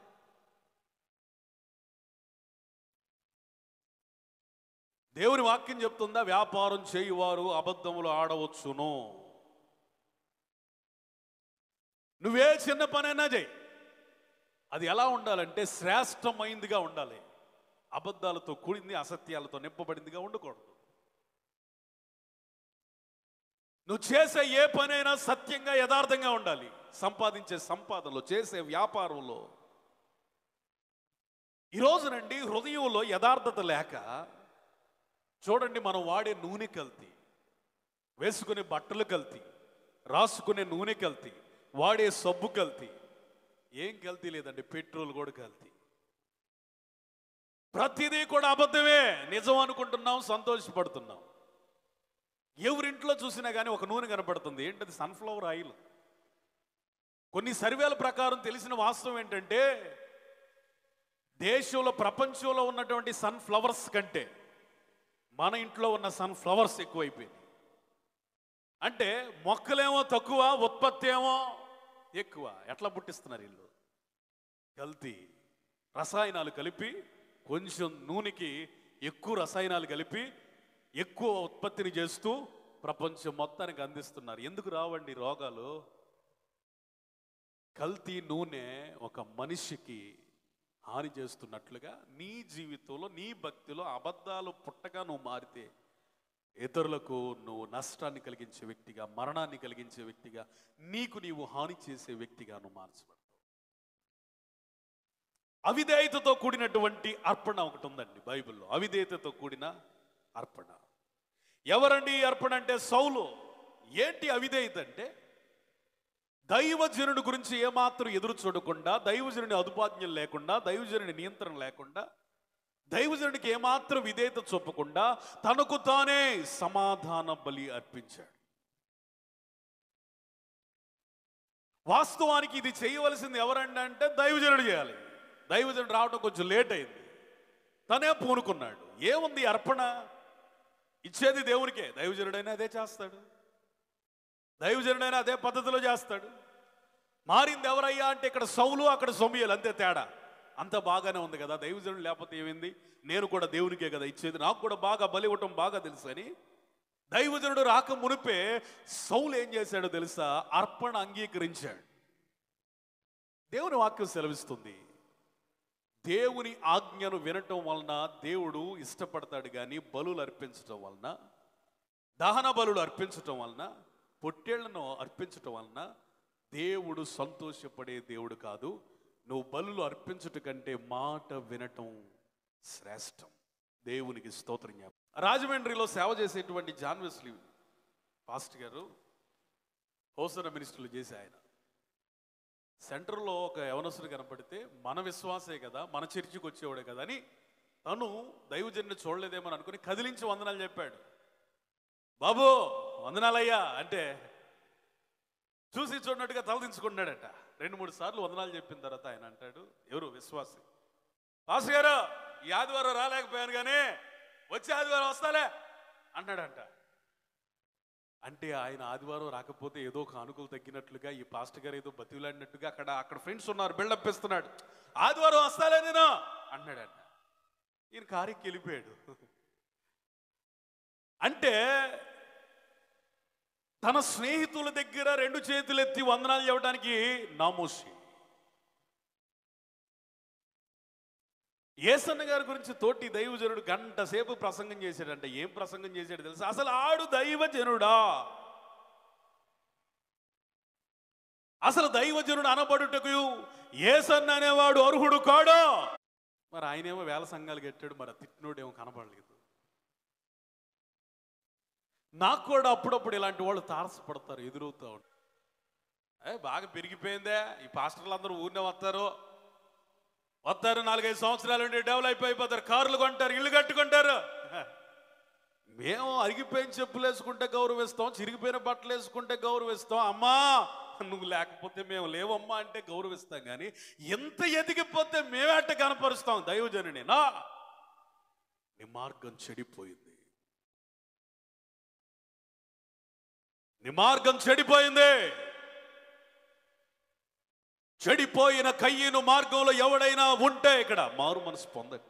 దేవుని వాక్యం చెప్తుందా వ్యాపారం చేయువారు అబద్ధములు ఆడవచ్చును నువ్వే చిన్న పనైనా చేయి అది ఎలా ఉండాలంటే శ్రేష్టమైందిగా ఉండాలి అబద్ధాలతో కూడింది అసత్యాలతో నింపబడిందిగా ఉండకూడదు నువ్వు చేసే ఏ పనైనా సత్యంగా యథార్థంగా ఉండాలి సంపాదించే సంపాదనలో చేసే వ్యాపారంలో ఈ రోజునండి హృదయంలో యథార్థత లేక చూడండి మనం వాడే నూనె కల్తీ వేసుకునే బట్టలు కల్తీ రాసుకునే నూనె కల్తీ వాడే సబ్బు కల్తీ ఏం కల్తీ లేదండి పెట్రోల్ కూడా కల్తీ ప్రతిదీ కూడా అబద్ధమే నిజం అనుకుంటున్నాం సంతోషపడుతున్నాం ఎవరింట్లో చూసినా కానీ ఒక నూనె కనపడుతుంది ఏంటది సన్ఫ్లవర్ ఆయిల్ కొన్ని సర్వేల ప్రకారం తెలిసిన వాస్తవం ఏంటంటే దేశంలో ప్రపంచంలో ఉన్నటువంటి సన్ఫ్లవర్స్ కంటే మన ఇంట్లో ఉన్న సన్ఫ్లవర్స్ ఎక్కువైపోయింది అంటే మొక్కలేమో తక్కువ ఉత్పత్తి ఏమో ఎక్కువ ఎట్లా పుట్టిస్తున్నారు వీళ్ళు కల్తీ రసాయనాలు కలిపి కొంచెం నూనెకి ఎక్కువ రసాయనాలు కలిపి ఎక్కువ ఉత్పత్తిని చేస్తూ ప్రపంచం మొత్తానికి అందిస్తున్నారు ఎందుకు రావండి రోగాలు కల్తీ నూనె ఒక మనిషికి హాని చేస్తున్నట్లుగా నీ జీవితంలో నీ భక్తిలో అబద్ధాలు పుట్టగా నువ్వు మారితే ఇతరులకు నువ్వు నష్టాన్ని కలిగించే వ్యక్తిగా మరణాన్ని కలిగించే వ్యక్తిగా నీకు నీవు హాని చేసే వ్యక్తిగా నువ్వు మార్చబడతావు అవిధేయతతో కూడినటువంటి అర్పణ ఒకటి ఉందండి బైబిల్లో అవిధేయతతో కూడిన అర్పణ ఎవరండి ఈ అర్పణ అంటే సౌలు ఏంటి అవిధేయత అంటే దైవజనుడి గురించి ఏమాత్రం ఎదురు చూడకుండా దైవజనుని అదుపాజ్ఞం లేకుండా దైవజనుని నియంత్రణ లేకుండా దైవజనుడికి ఏమాత్రం విధేయత చూపకుండా తనకు తానే సమాధాన బలి అర్పించాడు వాస్తవానికి ఇది చేయవలసింది ఎవరండి అంటే దైవజనుడు చేయాలి దైవజనుడు రావడం కొంచెం లేట్ అయింది తనే పూనుకున్నాడు ఏముంది అర్పణ ఇచ్చేది దేవునికే దైవజనుడైనా అదే చేస్తాడు దైవజనుడైనా అదే పద్ధతిలో చేస్తాడు మారింది ఎవరయ్యా అంటే ఇక్కడ సౌలు అక్కడ సొమియలు అంతే తేడా అంత బాగానే ఉంది కదా దైవజనుడు లేకపోతే ఏమైంది నేను కూడా దేవునికే కదా ఇచ్చేది నాకు కూడా బాగా బలి ఇవ్వటం బాగా తెలుసు అని దైవజనుడు రాక మునిపే సౌలు ఏం చేశాడో తెలుసా అర్పణ అంగీకరించాడు దేవుని వాక్యం సెలవిస్తుంది దేవుని ఆజ్ఞను వినటం వలన దేవుడు ఇష్టపడతాడు కానీ బలులు అర్పించటం వలన దహన బలులు అర్పించటం వలన పొట్టేళ్లను అర్పించటం వలన దేవుడు సంతోషపడే దేవుడు కాదు నువ్వు బలులు అర్పించుట కంటే మాట వినటం శ్రేష్టం దేవునికి స్తోత్రం జ్ఞాపకం రాజమండ్రిలో సేవ చేసేటువంటి జాన్ వెస్లీ పాస్ట్ గారు హోసన మినిస్టర్లు చేసి ఆయన సెంటర్లో ఒక యవనస్తుడు కనపడితే మన విశ్వాసే కదా మన చర్చికి వచ్చేవాడే కదా అని తను దైవజన్ని చూడలేదేమని అనుకుని కదిలించి వందనాలు చెప్పాడు బాబు వందనాలయ్యా అంటే చూసి చూడనట్టుగా తలదించుకున్నాడట రెండు మూడు సార్లు వందనాలు చెప్పిన తర్వాత ఆయన అంటాడు ఎవరు విశ్వాసి పాస్ గారు ఈ ఆదివారం రాలేకపోయాను కానీ వచ్చే ఆదివారం వస్తాలే అంటాడంట అంటే ఆయన ఆదివారం రాకపోతే ఏదో ఒక అనుకూలు తగ్గినట్లుగా ఈ పాస్టర్ గారు ఏదో బతిలాడినట్టుగా అక్కడ అక్కడ ఫ్రెండ్స్ ఉన్నారు బిల్డప్ ఇస్తున్నాడు ఆదివారం వస్తాలే నేను అన్నాడంట ఈయన కారికి వెళ్ళిపోయాడు అంటే తన స్నేహితుల దగ్గర రెండు చేతులు ఎత్తి వందనాలు చెప్పడానికి నామోషి ఏసన్న గారి గురించి తోటి దైవజనుడు గంట సేపు ప్రసంగం చేశాడంట ఏం ప్రసంగం చేశాడు తెలుసా అసలు ఆడు దైవజనుడా అసలు దైవజనుడు అనబడుటకు ఏసన్న అనేవాడు అర్హుడు కాడో మరి ఆయనేమో వేల సంఘాలు కట్టాడు మరి ఆ తిట్టినోడేమో కనపడలేదు నాకు కూడా అప్పుడప్పుడు ఇలాంటి వాళ్ళు తారసపడతారు ఎదురవుతా ఉంటారు ఏ బాగా పెరిగిపోయిందే ఈ పాస్టర్లు అందరూ ఊరినే వస్తారు వస్తారు నాలుగైదు సంవత్సరాలు ఉండి డెవలప్ అయిపోతారు కార్లు కొంటారు ఇల్లు కట్టుకుంటారు మేము అరిగిపోయిన చెప్పులు వేసుకుంటే గౌరవిస్తాం చిరిగిపోయిన బట్టలు వేసుకుంటే గౌరవిస్తాం అమ్మా నువ్వు లేకపోతే మేము లేవమ్మా అంటే గౌరవిస్తాం కానీ ఎంత ఎదిగిపోతే మేమేట కనపరుస్తాం దైవజనుని నా నీ మార్గం చెడిపోయింది నీ మార్గం చెడిపోయింది చెడిపోయిన కయ్యను మార్గంలో ఎవడైనా ఉంటే ఇక్కడ మారు మనసు పొందండి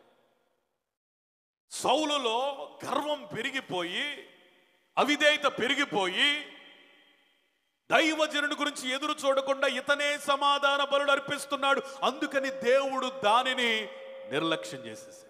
సౌలులో గర్వం పెరిగిపోయి అవిధేయత పెరిగిపోయి దైవజనుడి గురించి ఎదురు చూడకుండా ఇతనే సమాధాన బలుడు అర్పిస్తున్నాడు అందుకని దేవుడు దానిని నిర్లక్ష్యం చేసేసాడు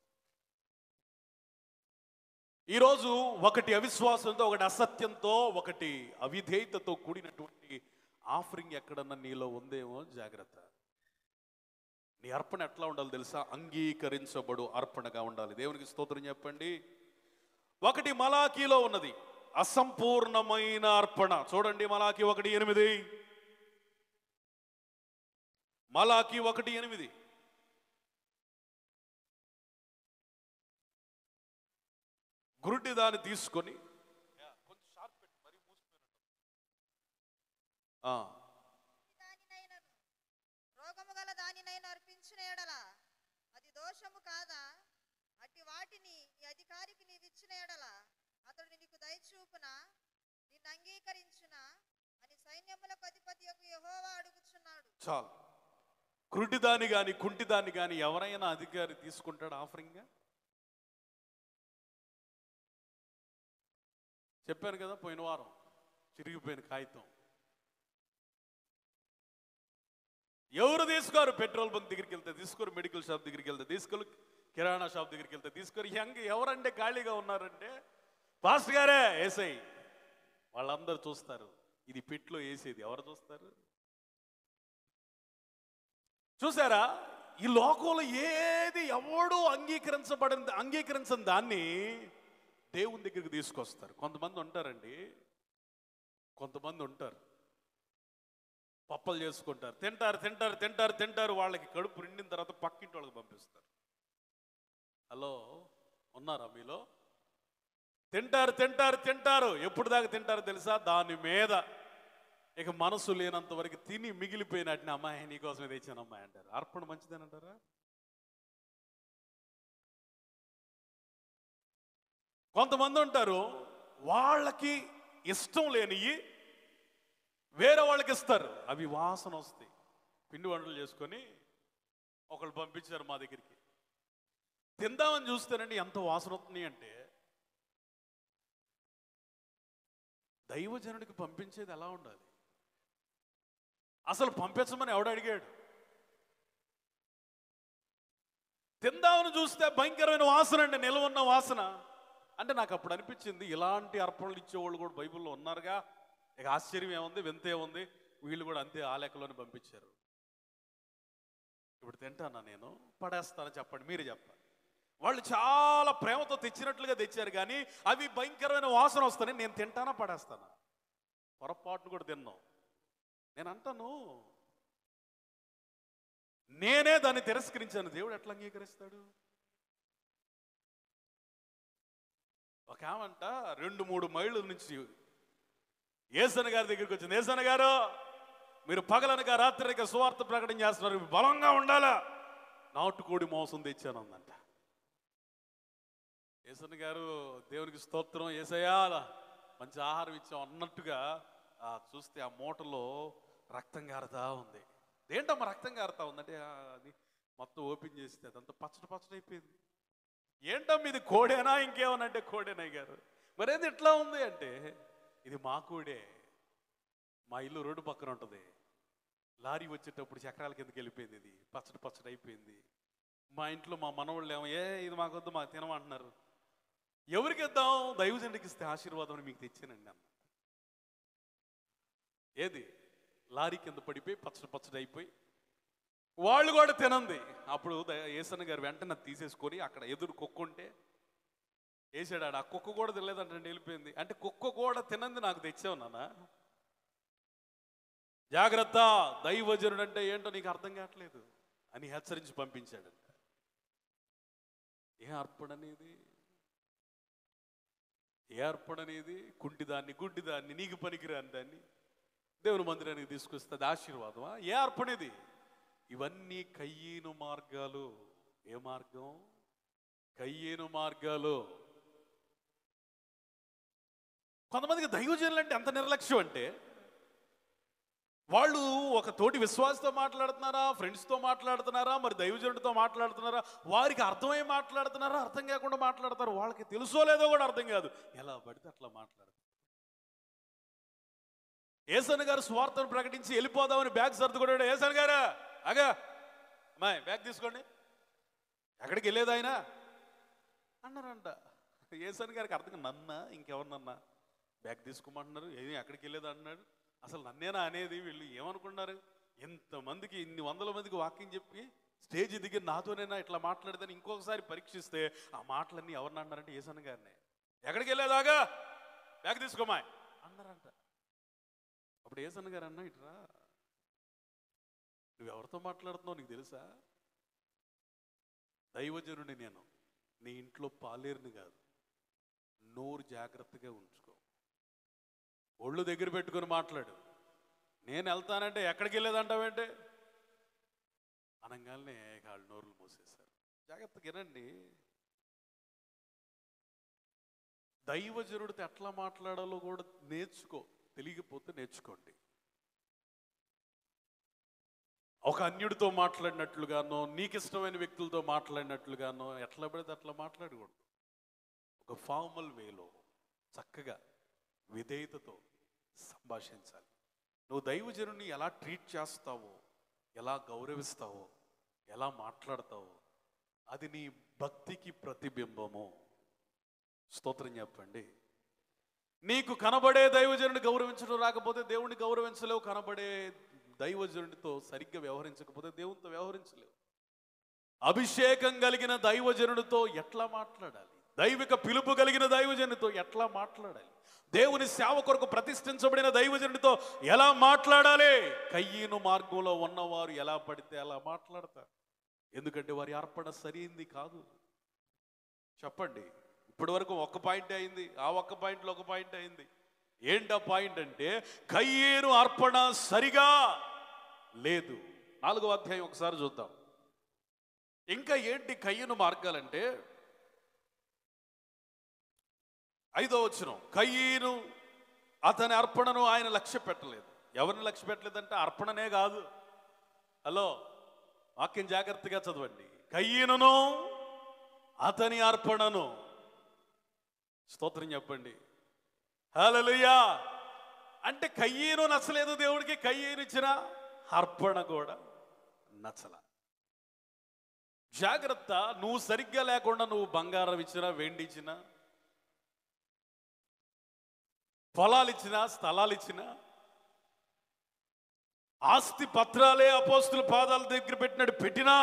ఈరోజు ఒకటి అవిశ్వాసంతో ఒకటి అసత్యంతో ఒకటి అవిధేయతతో కూడినటువంటి ఆఫరింగ్ ఎక్కడన్నా నీలో ఉందేమో జాగ్రత్త నీ అర్పణ ఎట్లా ఉండాలి తెలుసా అంగీకరించబడు అర్పణగా ఉండాలి దేవునికి స్తోత్రం చెప్పండి ఒకటి మలాకీలో ఉన్నది అసంపూర్ణమైన అర్పణ చూడండి మలాకి ఒకటి ఎనిమిది మలాకి ఒకటి ఎనిమిది గురుడి దాన్ని తీసుకొని ఆ, దానినైనను రోగము గల దానినైనా అర్పించిన ఎడల అది దోషము కాదా అట్టి వాటిని ఈ అధికారికి నీవిచ్చిన ఎడల అతడు నీకు దయచూపున నిన్ను అంగీకరించున అని సైన్యములకు అధిపతి యొక్క యెహోవా అడుగుచున్నాడు చాలు కురుటిదాన్ని కానీ కుంటిదాన్ని కానీ ఎవరైనా అధికారి తీసుకుంటాడు ఆఫరింగ్గా చెప్పాను కదా పోయిన వారం చిరిగిపోయిన కాగితం ఎవరు తీసుకోరు పెట్రోల్ బంక్ దగ్గరికి వెళ్తే తీసుకోరు మెడికల్ షాప్ దగ్గరికి వెళ్తే తీసుకోరు కిరాణా షాప్ దగ్గరికి వెళ్తే తీసుకోరు యంగ్ ఎవరంటే ఖాళీగా ఉన్నారంటే పాస్ట్ గారే ఏసై వాళ్ళందరూ చూస్తారు ఇది పెట్లో వేసేది ఎవరు చూస్తారు చూసారా ఈ లోకంలో ఏది ఎవడు అంగీకరించబడింది అంగీకరించని దాన్ని దేవుని దగ్గరికి తీసుకొస్తారు కొంతమంది ఉంటారండి కొంతమంది ఉంటారు పప్పలు చేసుకుంటారు తింటారు తింటారు తింటారు తింటారు వాళ్ళకి కడుపు నిండిన తర్వాత పక్కింటి వాళ్ళకి పంపిస్తారు హలో ఉన్నారా మీలో తింటారు తింటారు తింటారు ఎప్పుడు దాకా తింటారు తెలుసా దాని మీద ఇక మనసు లేనంత వరకు తిని మిగిలిపోయినట్టు అమ్మాయి నీకోసమే తెచ్చాను అమ్మాయి అంటారు అర్పణ మంచిదేనంటారా కొంతమంది ఉంటారు వాళ్ళకి ఇష్టం లేనివి వేరే వాళ్ళకి ఇస్తారు అవి వాసన వస్తాయి పిండి వంటలు చేసుకొని ఒకళ్ళు పంపించారు మా దగ్గరికి తిందామని చూస్తేనండి ఎంత వాసన వస్తున్నాయి అంటే దైవజనుడికి పంపించేది ఎలా ఉండాలి అసలు పంపించమని ఎవడు అడిగాడు తిందామని చూస్తే భయంకరమైన వాసన అండి నిలవన్న వాసన అంటే నాకు అప్పుడు అనిపించింది ఇలాంటి అర్పణలు ఇచ్చేవాళ్ళు కూడా బైబిల్లో ఉన్నారుగా ఇక ఆశ్చర్యం ఏముంది వింత ఏముంది వీళ్ళు కూడా అంతే ఆ లెక్కలోనే పంపించారు ఇప్పుడు తింటానా నేను పడేస్తాను చెప్పండి మీరే చెప్పండి వాళ్ళు చాలా ప్రేమతో తెచ్చినట్లుగా తెచ్చారు కానీ అవి భయంకరమైన వాసన వస్తాయి నేను తింటానా పడేస్తానా పొరపాటును కూడా తిన్నాం నేను అంటాను నేనే దాన్ని తిరస్కరించాను దేవుడు ఎట్లా అంగీకరిస్తాడు ఒక ఆమంట రెండు మూడు మైళ్ళ నుంచి ఏసన గారి దగ్గరికి వచ్చింది ఏసన గారు మీరు పగలనగా రాత్రిగా సువార్త ప్రకటన చేస్తున్నారు మీరు బలంగా ఉండాలా నాటుకోడి మోసం తెచ్చాను అందంట ఏసన్న గారు దేవునికి స్తోత్రం ఏసయ్యా మంచి ఆహారం ఇచ్చాం అన్నట్టుగా ఆ చూస్తే ఆ మూటలో రక్తం గారుతా ఉంది ఏంటమ్మా రక్తం గారుతా ఉందంటే ఆ, అది మొత్తం ఓపెన్ చేస్తే అదంతా పచ్చడి పచ్చడి అయిపోయింది ఏంటమ్మా ఇది కోడేనా ఇంకేమనంటే కోడేనా గారు మరేది ఇట్లా ఉంది అంటే ఇది మా కోడే మా ఇల్లు రోడ్డు పక్కన ఉంటుంది లారీ వచ్చేటప్పుడు చక్రాల కిందకి వెళ్ళిపోయింది ఇది పచ్చడి పచ్చడి అయిపోయింది మా ఇంట్లో మా మనవాళ్ళు ఏమో ఏ ఇది మాకొద్దు మాకు తినమంటున్నారు ఎవరికి ఇద్దాం దైవజనుడికి ఇస్తే ఆశీర్వాదం అని మీకు తెచ్చానండి అన్న ఏది లారీ కింద పడిపోయి పచ్చడి పచ్చడి అయిపోయి వాళ్ళు కూడా తినంది అప్పుడు ద- ఏసన్న గారు వెంటనే తీసేసుకొని అక్కడ ఎదురు కుక్క ఉంటే వేసాడు ఆడ ఆ కుక్క కూడా తినలేదంటే వెళ్ళిపోయింది అంటే కుక్క కూడా తినంది నాకు తెచ్చావు నాన్న జాగ్రత్త దైవజనుడు అంటే ఏంటో నీకు అర్థం కావట్లేదు అని హెచ్చరించి పంపించాడు ఏ అర్పణ అనేది ఏ అర్పణ అనేది కుంటిదాన్ని గుడ్డిదాన్ని నీకు పనికిరాని దాన్ని దేవుని మందిరానికి తీసుకొస్తే అది ఆశీర్వాదమా ఏ అర్పణ ఇది ఇవన్నీ కయ్యేను మార్గాలు ఏ మార్గం కయ్యేను మార్గాలు కొంతమందికి దైవజనులు అంటే ఎంత నిర్లక్ష్యం అంటే వాళ్ళు ఒక తోటి విశ్వాసతో మాట్లాడుతున్నారా ఫ్రెండ్స్తో మాట్లాడుతున్నారా మరి దైవజనుడితో మాట్లాడుతున్నారా వారికి అర్థమై మాట్లాడుతున్నారా అర్థం కాకుండా మాట్లాడతారు వాళ్ళకి తెలుసో లేదో కూడా అర్థం కాదు ఎలా పడితే అట్లా మాట్లాడతారు ఏసన్ గారు స్వార్థను ప్రకటించి వెళ్ళిపోదామని బ్యాగ్ సర్దుకున్నాడు ఏసన్ గారా అగా అమ్మాయి బ్యాగ్ తీసుకోండి ఎక్కడికి వెళ్ళేది ఆయన అన్నారంట ఏసన్ గారికి అర్థం కాదు, నన్నా ఇంకెవరినన్నా బ్యాగ్ తీసుకోమంటున్నారు ఏది ఎక్కడికి వెళ్ళేది అన్నాడు అసలు నన్నేనా అనేది వీళ్ళు ఏమనుకున్నారు ఇంతమందికి ఇన్ని వందల మందికి వాకింగ్ చెప్పి స్టేజ్ దిగి నాతోనేనా ఇట్లా మాట్లాడదని ఇంకొకసారి పరీక్షిస్తే ఆ మాటలన్నీ ఎవరిని అన్నారంటే ఏసన్ గారినే ఎక్కడికి వెళ్ళేదాగా బ్యాగ్ తీసుకోమా అన్నారంట అప్పుడు ఏసన్ గారు అన్న ఇట్రా నువ్వు ఎవరితో మాట్లాడుతున్నావు నీకు తెలుసా దైవజనుడి నేను నీ ఇంట్లో పాలేరుని కాదు నోరు జాగ్రత్తగా ఉంచుకో ఒళ్ళు దగ్గర పెట్టుకొని మాట్లాడు నేను వెళ్తానంటే ఎక్కడికి వెళ్ళేదంటావేంటి అనగానే వాళ్ళు నోరులు మూసేశారు జాగ్రత్తగా వినండి దైవజనుడితో ఎట్లా మాట్లాడాలో కూడా నేర్చుకో తెలియకపోతే నేర్చుకోండి ఒక అన్యుడితో మాట్లాడినట్లుగానో నీకు ఇష్టమైన వ్యక్తులతో మాట్లాడినట్లుగానో ఎట్లా పడితే అట్లా మాట్లాడకూడదు ఒక ఫార్మల్ వేలో చక్కగా విధేయతతో సంభాషించాలి నువ్వు దైవజనుని ఎలా ట్రీట్ చేస్తావో ఎలా గౌరవిస్తావో ఎలా మాట్లాడతావో అది నీ భక్తికి ప్రతిబింబము స్తోత్రం చెప్పండి నీకు కనబడే దైవజనుని గౌరవించడం రాకపోతే దేవుణ్ణి గౌరవించలేవు కనబడే దైవజనుడితో సరిగ్గా వ్యవహరించకపోతే దేవునితో వ్యవహరించలేవు అభిషేకం కలిగిన దైవజనుడితో ఎట్లా మాట్లాడాలి దైవిక పిలుపు కలిగిన దైవజనుడితో ఎట్లా మాట్లాడాలి దేవుని సేవ కొరకు ప్రతిష్ఠించబడిన దైవజనుడితో ఎలా మాట్లాడాలి కయ్యను మార్గంలో ఉన్నవారు ఎలా పడితే అలా మాట్లాడతారు ఎందుకంటే వారి అర్పణ సరైంది కాదు చెప్పండి ఇప్పటి వరకు ఒక పాయింట్ అయింది ఆ ఒక్క పాయింట్లో ఒక పాయింట్ అయింది ఏంటా పాయింట్ అంటే కయ్యేను అర్పణ సరిగా లేదు నాలుగో అధ్యాయం ఒకసారి చూద్దాం ఇంకా ఏంటి కయ్యను మార్గాలంటే ఐదో వచనం కయ్యను అతని అర్పణను ఆయన లక్ష్య పెట్టలేదు ఎవరిని లక్ష్య పెట్టలేదంటే అర్పణనే కాదు హలో వాక్యం జాగ్రత్తగా చదవండి కయ్యనును అతని అర్పణను స్తోత్రం చెప్పండి హల్లెలూయా అంటే కయ్యేను నచ్చలేదు దేవుడికి కయ్యేను ఇచ్చిన అర్పణ కూడా నచ్చల జాగ్రత్త నువ్వు సరిగ్గా లేకుండా నువ్వు బంగారం ఇచ్చినా వెండి ఇచ్చినా పొలాలు ఇచ్చినా స్థలాలు ఇచ్చినా ఆస్తి పత్రాలే అపోస్తుల పాదాల దగ్గర పెట్టినట్టు పెట్టినా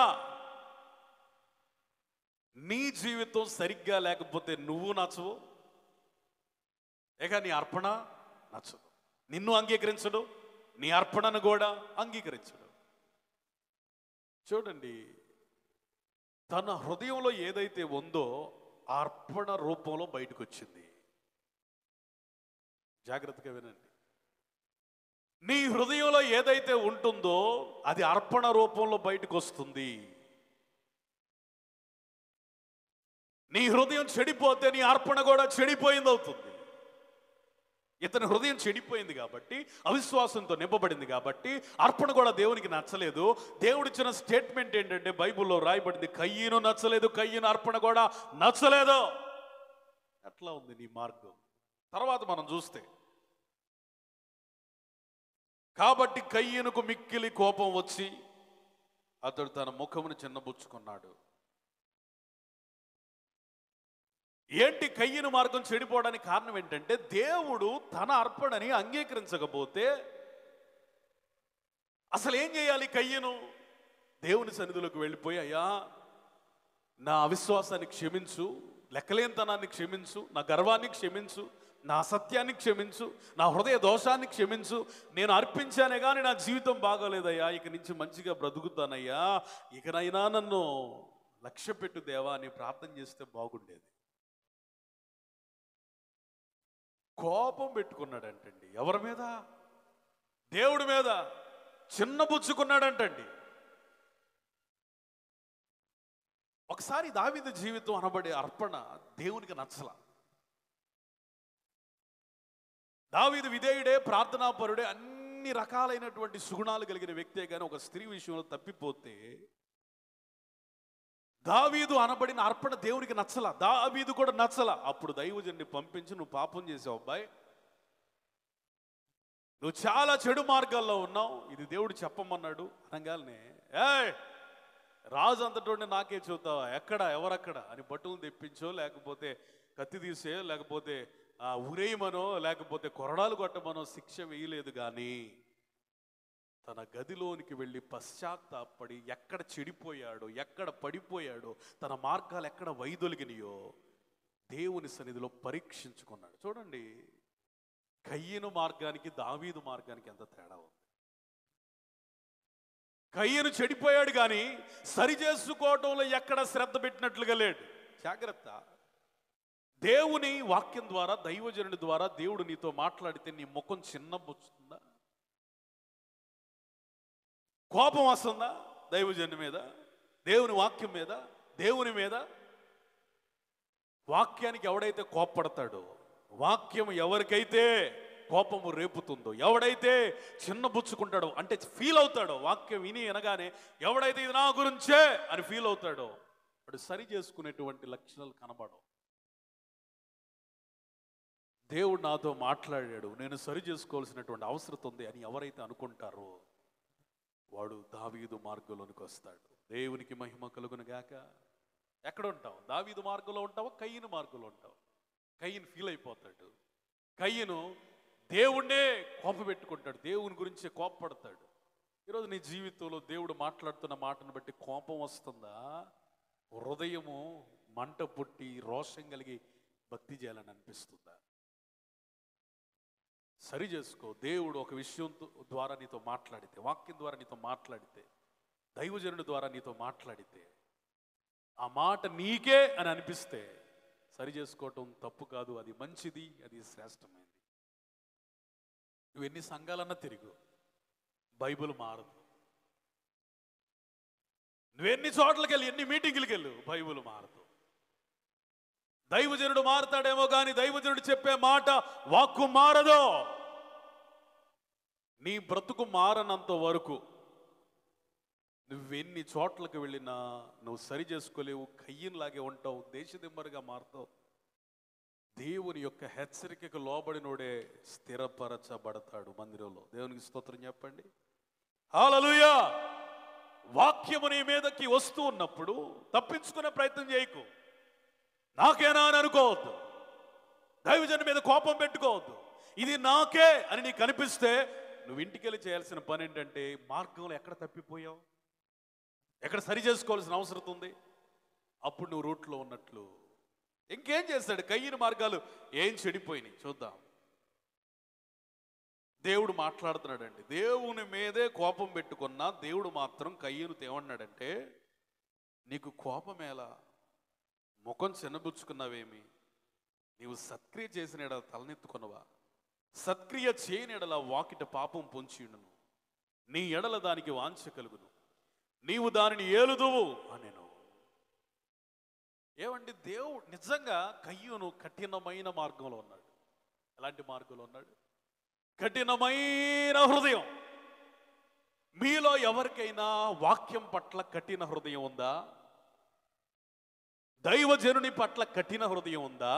నీ జీవితం సరిగ్గా లేకపోతే నువ్వు నచ్చవు ఇక నీ అర్పణ నచ్చదు నిన్ను అంగీకరించడు నీ అర్పణను కూడా అంగీకరించడు చూడండి తన హృదయంలో ఏదైతే ఉందో ఆ అర్పణ రూపంలో బయటకు వచ్చింది జాగ్రత్తగా వినండి నీ హృదయంలో ఏదైతే ఉంటుందో అది అర్పణ రూపంలో బయటకు వస్తుంది నీ హృదయం చెడిపోతే నీ అర్పణ కూడా చెడిపోయింది అవుతుంది ఇతని హృదయం చెడిపోయింది కాబట్టి అవిశ్వాసంతో నింపబడింది కాబట్టి అర్పణ కూడా దేవునికి నచ్చలేదు దేవుడిచ్చిన స్టేట్మెంట్ ఏంటంటే బైబిల్లో రాయబడింది కయ్యను నచ్చలేదు కయ్యను అర్పణ కూడా నచ్చలేదు ఎట్లా ఉంది నీ మార్గం తర్వాత మనం చూస్తే కాబట్టి కయ్యనుకు మిక్కిలి కోపం వచ్చి అతడు తన ముఖమును చిన్నబుచ్చుకున్నాడు ఏంటి కయ్యను మార్గం చెడిపోవడానికి కారణం ఏంటంటే దేవుడు తన అర్పణని అంగీకరించకపోతే అసలు ఏం చేయాలి కయ్యను దేవుని సన్నిధిలోకి వెళ్ళిపోయి అయ్యా నా అవిశ్వాసాన్ని క్షమించు లెక్కలేనితనాన్ని క్షమించు నా గర్వాన్ని క్షమించు నా అసత్యాన్ని క్షమించు నా హృదయ దోషాన్ని క్షమించు నేను అర్పించానే కానీ నా జీవితం బాగోలేదయ్యా ఇక నుంచి మంచిగా బ్రతుకుతానయ్యా ఇకనైనా నన్ను లక్ష్య పెట్టు దేవా అని ప్రార్థన చేస్తే బాగుండేది కోపం పెట్టుకున్నాడంటండి ఎవరి మీద దేవుడి మీద చిన్నబుచ్చుకున్నాడంటండి ఒకసారి దావిద జీవితం అనబడే అర్పణ దేవునికి నచ్చల దావీదు విధేయుడే ప్రార్థనాపరుడే అన్ని రకాలైనటువంటి సుగుణాలు కలిగిన వ్యక్తే కానీ ఒక స్త్రీ విషయంలో తప్పిపోతే దావీదు అనబడిన అర్పణ దేవునికి నచ్చల దావీదు కూడా నచ్చల అప్పుడు దైవజన్ని పంపించి నువ్వు పాపం చేసావు అబ్బాయి నువ్వు చాలా చెడు మార్గాల్లో ఉన్నావు ఇది దేవుడు చెప్పమన్నాడు అనగానే ఏయ్ రాజు అంతటోడిని నాకే చూద్దావా ఎక్కడ ఎవరక్కడ అని బట్టులు తెప్పించో లేకపోతే కత్తి తీసే లేకపోతే ఆ ఉరేయమనో లేకపోతే కొరడాలు కొట్టమనో శిక్ష వేయలేదు కానీ తన గదిలోనికి వెళ్ళి పశ్చాత్తాపడి ఎక్కడ చెడిపోయాడో ఎక్కడ పడిపోయాడో తన మార్గాలు ఎక్కడ వైదొలిగినాయో దేవుని సన్నిధిలో పరీక్షించుకున్నాడు చూడండి కయ్యను మార్గానికి దావీదు మార్గానికి ఎంత తేడా ఉంది కయ్యను చెడిపోయాడు కానీ సరి చేసుకోవటంలో ఎక్కడ శ్రద్ధ పెట్టినట్లుగా లేడు జాగ్రత్త దేవుని వాక్యం ద్వారా దైవజనుడి ద్వారా దేవుడు నీతో మాట్లాడితే నీ ముఖం చిన్నబుచ్చుతుందా కోపం వస్తుందా దైవజనుడి మీద దేవుని వాక్యం మీద దేవుని మీద వాక్యానికి ఎవడైతే కోప్పడతాడో వాక్యం ఎవరికైతే కోపము రేపుతుందో ఎవడైతే చిన్నబుచ్చుకుంటాడో అంటే ఫీల్ అవుతాడో వాక్యం విని అనగానే ఎవడైతే ఇది నా గురించే అని ఫీల్ అవుతాడో వాడు సరి చేసుకునేటువంటి లక్షణాలు కనబడవు దేవుడు నాతో మాట్లాడాడు నేను సరి చేసుకోవాల్సినటువంటి అవసరం ఉంది అని ఎవరైతే అనుకుంటారో వాడు దావీదు మార్గంలోనికి వస్తాడు దేవునికి మహిమ కలుగును గాక ఎక్కడ ఉంటావు దావీదు మార్గంలో ఉంటావా కయ్యను మార్గంలో ఉంటావు కయ్యను ఫీల్ అయిపోతాడు కయ్యను దేవుణ్ణే కోప పెట్టుకుంటాడు దేవుని గురించి కోపపడతాడు ఈరోజు నీ జీవితంలో దేవుడు మాట్లాడుతున్న మాటను బట్టి కోపం వస్తుందా హృదయము మంట పుట్టి రోషం కలిగి భక్తి చేయాలని అనిపిస్తుందా సరి చేసుకో దేవుడు ఒక విషయం తో- ద్వారా నీతో మాట్లాడితే వాక్యం ద్వారా నీతో మాట్లాడితే దైవజనుడి ద్వారా నీతో మాట్లాడితే ఆ మాట నీకే అని అనిపిస్తే సరి చేసుకోవటం తప్పు కాదు అది మంచిది అది శ్రేష్టమైనది నువ్వు ఎన్ని సంఘాలన్నా తిరుగు బైబిల్ మారదు నువ్వెన్ని చోట్లకి వెళ్ళి ఎన్ని మీటింగులకి వెళ్ళు బైబిల్ మారదు దైవజనుడు మారతాడేమో కానీ దైవజనుడు చెప్పే మాట వాక్కు మారదు నీ బ్రతుకు మారనంత వరకు నువ్వెన్ని చోట్లకు వెళ్ళినా నువ్వు సరి చేసుకోలేవు కయ్యంలాగే ఉంటావు దేశదిమ్మరిగా మారుతావు దేవుని యొక్క హెచ్చరికకు లోబడినోడే స్థిరపరచబడతాడు మందిరంలో దేవునికి స్తోత్రం చెప్పండి హాలలుయా వాక్యము నీ మీదకి వస్తూ ఉన్నప్పుడు తప్పించుకునే ప్రయత్నం చేయకు నాకేనా అని అనుకోవద్దు దైవజన్ మీద కోపం పెట్టుకోవద్దు ఇది నాకే అని నీకు కనిపిస్తే నువ్వు ఇంటికి వెళ్ళి చేయాల్సిన పని ఏంటంటే మార్గంలో ఎక్కడ తప్పిపోయావు ఎక్కడ సరి చేసుకోవాల్సిన అవసరం ఉంది అప్పుడు నువ్వు రూట్లో ఉన్నట్లు ఇంకేం చేస్తాడు కయ్యిన మార్గాలు ఏం చెడిపోయినాయి చూద్దాం దేవుడు మాట్లాడుతున్నాడండి దేవుని మీదే కోపం పెట్టుకున్నా దేవుడు మాత్రం కయ్యను తేమన్నాడంటే నీకు కోపం ఎలా ముఖం చిన్నబుచ్చుకున్నావేమి నీవు సత్క్రియ చేసిన ఎడల తలనెత్తుకున్నవా సత్క్రియ చేయని ఎడల వాకిట పాపం పొంచియుండును నీ ఎడల దానికి వాంఛ కలుగును నీవు దానిని ఏలుదువు అనెను ఏమండి దేవుడు నిజంగా కయ్యూను కఠినమైన మార్గంలో ఉన్నాడు ఎలాంటి మార్గంలో ఉన్నాడు కఠినమైన హృదయం మీలో ఎవరికైనా వాక్యం పట్ల కఠిన హృదయం ఉందా దైవజనుని పట్ల కఠిన హృదయం ఉందా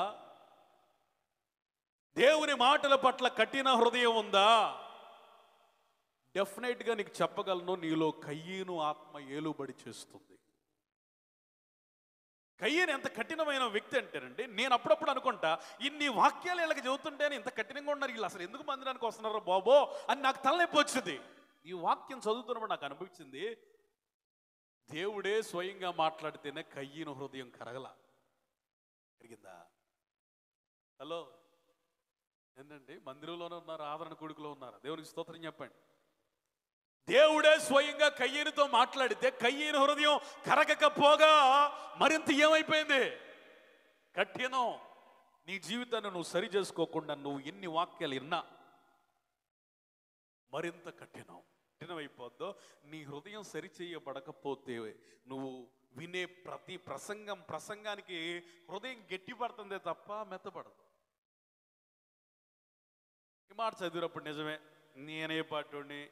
దేవుని మాటల పట్ల కఠిన హృదయం ఉందా డెఫినెట్గా నీకు చెప్పగలను నీలో కయ్యను ఆత్మ ఏలుబడి చేస్తుంది కయ్యను ఎంత కఠినమైన వ్యక్తి అంటేనండి నేను అప్పుడప్పుడు అనుకుంటా ఇన్ని వాక్యాలు వీళ్ళకి చెబుతుంటేనే ఇంత కఠినంగా ఉన్నారు వీళ్ళు అసలు ఎందుకు మందిరానికి వస్తున్నారో బాబో అని నాకు తలనొప్పి వచ్చింది ఈ వాక్యం చదువుతున్నప్పుడు నాకు అనిపించింది దేవుడే స్వయంగా మాట్లాడితేనే కయ్యను హృదయం కరగల కరిగిందా హలో ఏంటండి మందిరంలోనే ఉన్నారు ఆదరణ కొడుకులో ఉన్నారు దేవునికి స్తోత్రం చెప్పండి దేవుడే స్వయంగా కయ్యనుతో మాట్లాడితే కయ్యను హృదయం కరగకపోగా మరింత ఏమైపోయింది కఠినం నీ జీవితాన్ని నువ్వు సరి చేసుకోకుండా నువ్వు ఎన్ని వాక్యాలు విన్నా మరింత కఠినం కఠినమైపోద్దో నీ హృదయం సరి చేయబడకపోతే నువ్వు వినే ప్రతి ప్రసంగం ప్రసంగానికి హృదయం గట్టి పడుతుందే తప్ప మెత్తపడదు ఈ మాట చదివినప్పుడు నిజమే నేనే పాటోడిని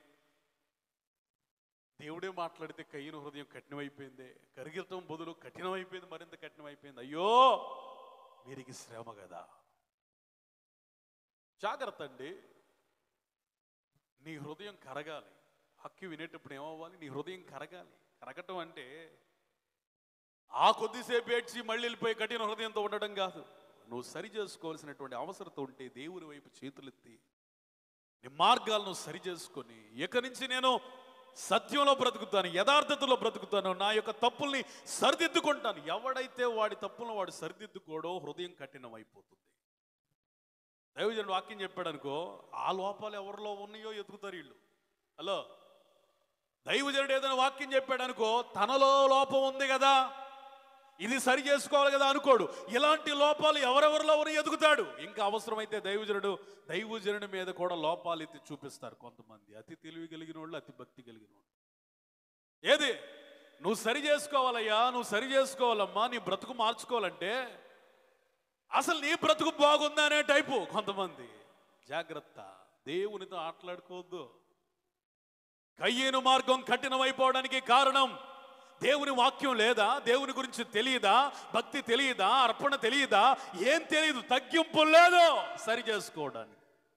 దేవుడే మాట్లాడితే కయ్యను హృదయం కఠినమైపోయింది కరిగితం బదులు కఠినమైపోయింది మరింత కఠినమైపోయింది అయ్యో వీరికి శ్రమ కదా జాగ్రత్త అండి నీ హృదయం కరగాలి హక్కు వినేటప్పుడు ఏమవ్వాలి నీ హృదయం కరగాలి కరగటం అంటే ఆ కొద్దిసేపు ఏడ్చి మళ్ళీ వెళ్ళిపోయి కఠిన హృదయంతో ఉండడం కాదు నువ్వు సరి చేసుకోవాల్సినటువంటి అవసరత ఉంటే దేవుని వైపు చేతులెత్తి నీ మార్గాలను సరి చేసుకొని ఇక నుంచి నేను సత్యంలో బ్రతుకుతాను యథార్థతలో బ్రతుకుతాను నా యొక్క తప్పుల్ని సరిదిద్దుకుంటాను ఎవడైతే వాడి తప్పులను వాడు సరిదిద్దుకోడో హృదయం కఠినం అయిపోతుంది దైవజనుడు వాక్యం చెప్పాడు అనుకో ఆ లోపాలు ఎవరిలో ఉన్నాయో ఎదుగుతారు వీళ్ళు హలో దైవజనుడు ఏదైనా వాక్యం చెప్పాడు అనుకో తనలో లోపం ఉంది కదా ఇది సరి చేసుకోవాలి కదా అనుకోడు ఇలాంటి లోపాలు ఎవరెవరిలో ఉన్న ఎదుగుతాడు ఇంకా అవసరమైతే దైవజనుడు దైవజనుడి మీద కూడా లోపాలు ఎత్తి చూపిస్తారు కొంతమంది అతి తెలివి కలిగిన వాళ్ళు అతి భక్తి కలిగిన వాళ్ళు ఏది నువ్వు సరి చేసుకోవాలయ్యా నువ్వు సరి చేసుకోవాలమ్మా నీ బ్రతుకు మార్చుకోవాలంటే అసలు నీ బ్రతుకు బాగుందా అనే టైపు కొంతమంది జాగ్రత్త దేవునితో ఆటలాడుకోవద్దు కయ్యేను మార్గం కఠినమైపోవడానికి కారణం దేవుని వాక్యం లేదా దేవుని గురించి తెలియదా భక్తి తెలియదా అర్పణ తెలియదా ఏం తెలియదు తగ్గింపు లేదు సరి చేసుకోవడానికి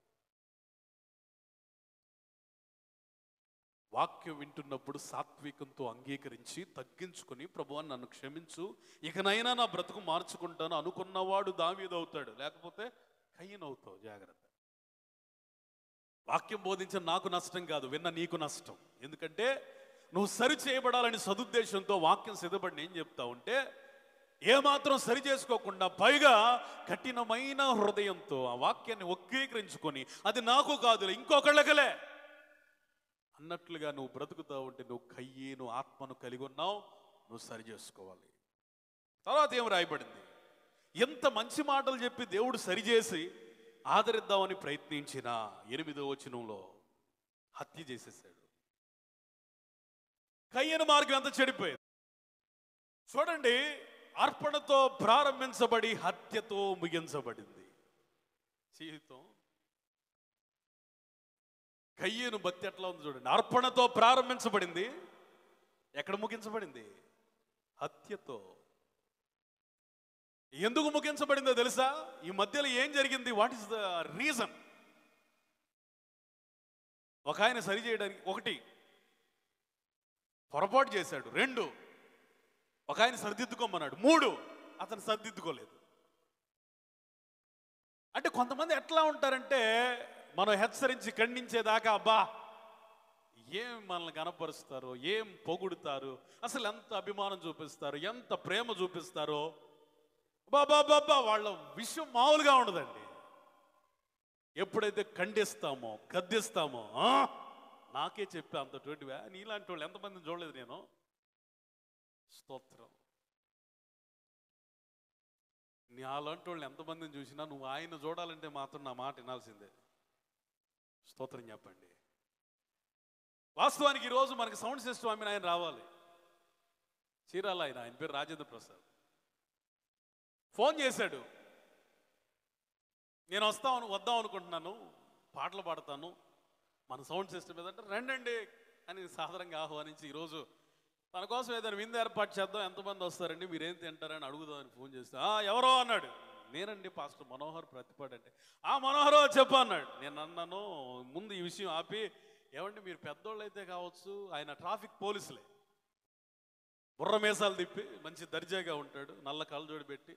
వాక్యం వింటున్నప్పుడు సాత్వికంతో అంగీకరించి తగ్గించుకొని ప్రభువా నన్ను క్షమించు ఇకనైనా నా బ్రతుకు మార్చుకుంటాను అనుకున్నవాడు దావీదవుతాడు లేకపోతే కయ్యనవుతావు జాగ్రత్త వాక్యం బోధించిన నాకు నష్టం కాదు విన్న నీకు నష్టం ఎందుకంటే నువ్వు సరి చేయబడాలని సదుద్దేశంతో వాక్యం సిద్ధపడిన ఏం చెప్తా ఉంటే ఏమాత్రం సరి చేసుకోకుండా పైగా కఠినమైన హృదయంతో ఆ వాక్యాన్ని వక్రీకరించుకొని అది నాకు కాదు ఇంకొకళ్ళకలే అన్నట్లుగా నువ్వు బ్రతుకుతా ఉంటే నువ్వు కయ్యేను ఆత్మను కలిగి ఉన్నావు నువ్వు సరి చేసుకోవాలి తర్వాత ఏం రాయబడింది ఎంత మంచి మాటలు చెప్పి దేవుడు సరిచేసి ఆదరిద్దామని ప్రయత్నించిన ఎనిమిదో వచనంలో హత్య చేసేసాడు కయ్యను మార్గం ఎంత చెడిపోయింది చూడండి అర్పణతో ప్రారంభించబడి హత్యతో ముగించబడింది జీవితం కయ్యేను భక్తి ఎట్లా ఉంది చూడండి అర్పణతో ప్రారంభించబడింది ఎక్కడ ముగించబడింది హత్యతో ఎందుకు ముగించబడిందో తెలుసా ఈ మధ్యలో ఏం జరిగింది వాట్ ఇస్ ద రీజన్ ఒక ఆయన సరి చేయడానికి ఒకటి పొరపాటు చేశాడు రెండు ఒక ఆయన సరిదిద్దుకోమన్నాడు మూడు అతను సరిదిద్దుకోలేదు అంటే కొంతమంది ఎట్లా ఉంటారంటే మనం హెచ్చరించి ఖండించేదాకా అబ్బా ఏం మనల్ని కనపరుస్తారు ఏం పొగుడుతారు అసలు ఎంత అభిమానం చూపిస్తారు ఎంత ప్రేమ చూపిస్తారో బాబా బాబా వాళ్ళ విషయం మామూలుగా ఉండదండి ఎప్పుడైతే ఖండిస్తామో గద్దిస్తామో "ఆ? నాకే చెప్పా అంతటువంటివా నీలాంటి వాళ్ళు ఎంతమందిని చూడలేదు నేను స్తోత్రం నీ అలాంటి వాళ్ళు ఎంతమందిని చూసినా నువ్వు ఆయన చూడాలంటే మాత్రం నా మాట వినాల్సిందే స్తోత్రం చెప్పండి వాస్తవానికి ఈరోజు మనకి సౌండ్ సిస్టమ్ అమ్మిన ఆయన రావాలి చీరాల ఆయన ఆయన పేరు రాజేంద్ర ప్రసాద్ ఫోన్ చేశాడు నేను వస్తాను వద్దాం అనుకుంటున్నాను పాటలు పాడతాను మన సౌండ్ సిస్టమ్ ఏదంటే రండండి అని సాధారణంగా ఆహ్వానించి ఈరోజు తన కోసం ఏదైనా విందు ఏర్పాటు చేద్దాం ఎంతమంది వస్తారండి మీరేం తింటారని అడుగుదామని ఫోన్ చేస్తే "ఆ, ఎవరో అన్నాడు నేనండి పాస్టర్ మనోహర్ ప్రతిపాడు అంటే ఆ మనోహరో చెప్పు అన్నాడు నేను అన్నాను ముందు ఈ విషయం ఆపి ఏమండి మీరు పెద్దోళ్ళు అయితే కావచ్చు ఆయన ట్రాఫిక్ పోలీసులే బుర్ర మీసాలు తిప్పి మంచి దర్జాగా ఉంటాడు నల్ల కళ్ళజోడు పెట్టి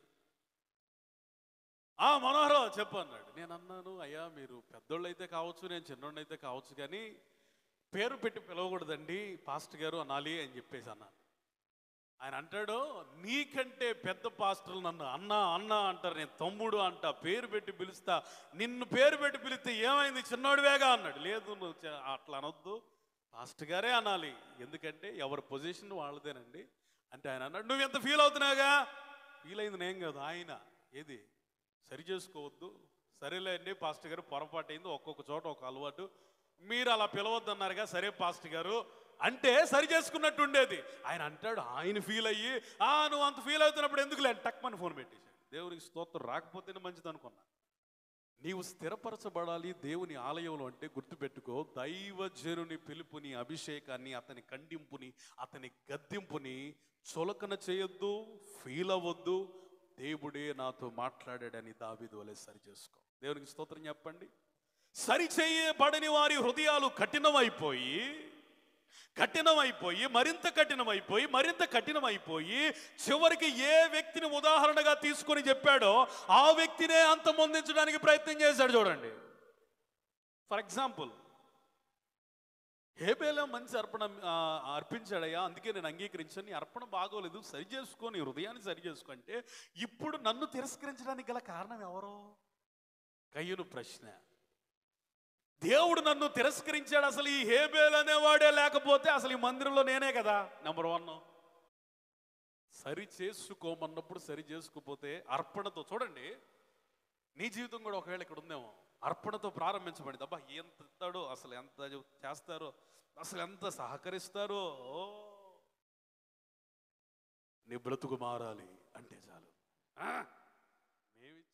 ఆ మనోహరం చెప్పు అన్నాడు నేను అన్నాను అయ్యా మీరు పెద్దోళ్ళు అయితే కావచ్చు నేను చిన్నోళ్ళు అయితే కావచ్చు కానీ పేరు పెట్టి పిలవకూడదండి పాస్టర్ గారు అనాలి అని చెప్పేసి అన్నాను ఆయన అంటాడు నీకంటే పెద్ద పాస్టర్లు నన్ను అన్న అన్న అంటారు నేను తమ్ముడు అంట పేరు పెట్టి పిలుస్తా నిన్ను పేరు పెట్టి పిలిస్తే ఏమైంది చిన్నోడివేగా అన్నాడు లేదు నువ్వు చ- అట్లా అనొద్దు పాస్టర్ గారే అనాలి ఎందుకంటే ఎవరి పొజిషన్ వాళ్ళదేనండి అంటే ఆయన అన్నాడు నువ్వు ఎంత ఫీల్ అవుతున్నావుగా ఫీల్ అయింది నేను కాదు ఆయన ఏది సరి చేసుకోవద్దు సరేలే అండి పాస్టర్ గారు పొరపాటు అయింది ఒక్కొక్క చోట ఒక అలవాటు మీరు అలా పిలవద్దన్నారుగా సరే పాస్టర్ గారు అంటే సరి చేసుకున్నట్టు ఉండేది ఆయన అంటాడు ఆయన ఫీల్ అయ్యి ఆ నువ్వు అంత ఫీల్ అవుతున్నప్పుడు ఎందుకు లేని టక్మని ఫోన్ పెట్టేశాడు దేవునికి స్తోత్రం రాకపోతేనే మంచిది అనుకున్నా నీవు స్థిరపరచబడాలి దేవుని ఆలయంలో అంటే గుర్తుపెట్టుకో దైవజనుని పిలుపుని అభిషేకాన్ని అతని ఖండింపుని అతని గద్దింపుని చులకన చేయొద్దు ఫీల్ అవ్వద్దు దేవుడే నాతో మాట్లాడాడని దావీదు వలె సరి చేసుకో దేవునికి స్తోత్రం చెప్పండి సరిచేయబడని వారి హృదయాలు కఠినమైపోయి కఠినమైపోయి మరింత కఠినమైపోయి మరింత కఠినమైపోయి చివరికి ఏ వ్యక్తిని ఉదాహరణగా తీసుకొని చెప్పాడో ఆ వ్యక్తినే అంతమొందించడానికి ప్రయత్నం చేశాడు చూడండి ఫర్ ఎగ్జాంపుల్ హేబేల మంచి అర్పణ ఆ, అర్పించాడయ్యా అందుకే నేను అంగీకరించాను నీ అర్పణ బాగోలేదు సరి చేసుకో నీ హృదయాన్ని సరి చేసుకో అంటే ఇప్పుడు నన్ను తిరస్కరించడానికి గల కారణం ఎవరో కయ్యను ప్రశ్న దేవుడు నన్ను తిరస్కరించాడు అసలు ఈ హేబేల్ అనేవాడే లేకపోతే అసలు ఈ మందిరంలో నేనే కదా నెంబర్ వన్ సరి చేసుకోమన్నప్పుడు సరి చేసుకోపోతే అర్పణతో చూడండి నీ జీవితం కూడా ఒకవేళ ఇక్కడ ఉందేమో అర్పణతో ప్రారంభించబడింది అబ్బా ఎంత ఇస్తాడో అసలు ఎంత చేస్తారో అసలు ఎంత సహకరిస్తారో ఓ. నీ బ్రతుకు మారాలి అంటే చాలు ఆ, మేమి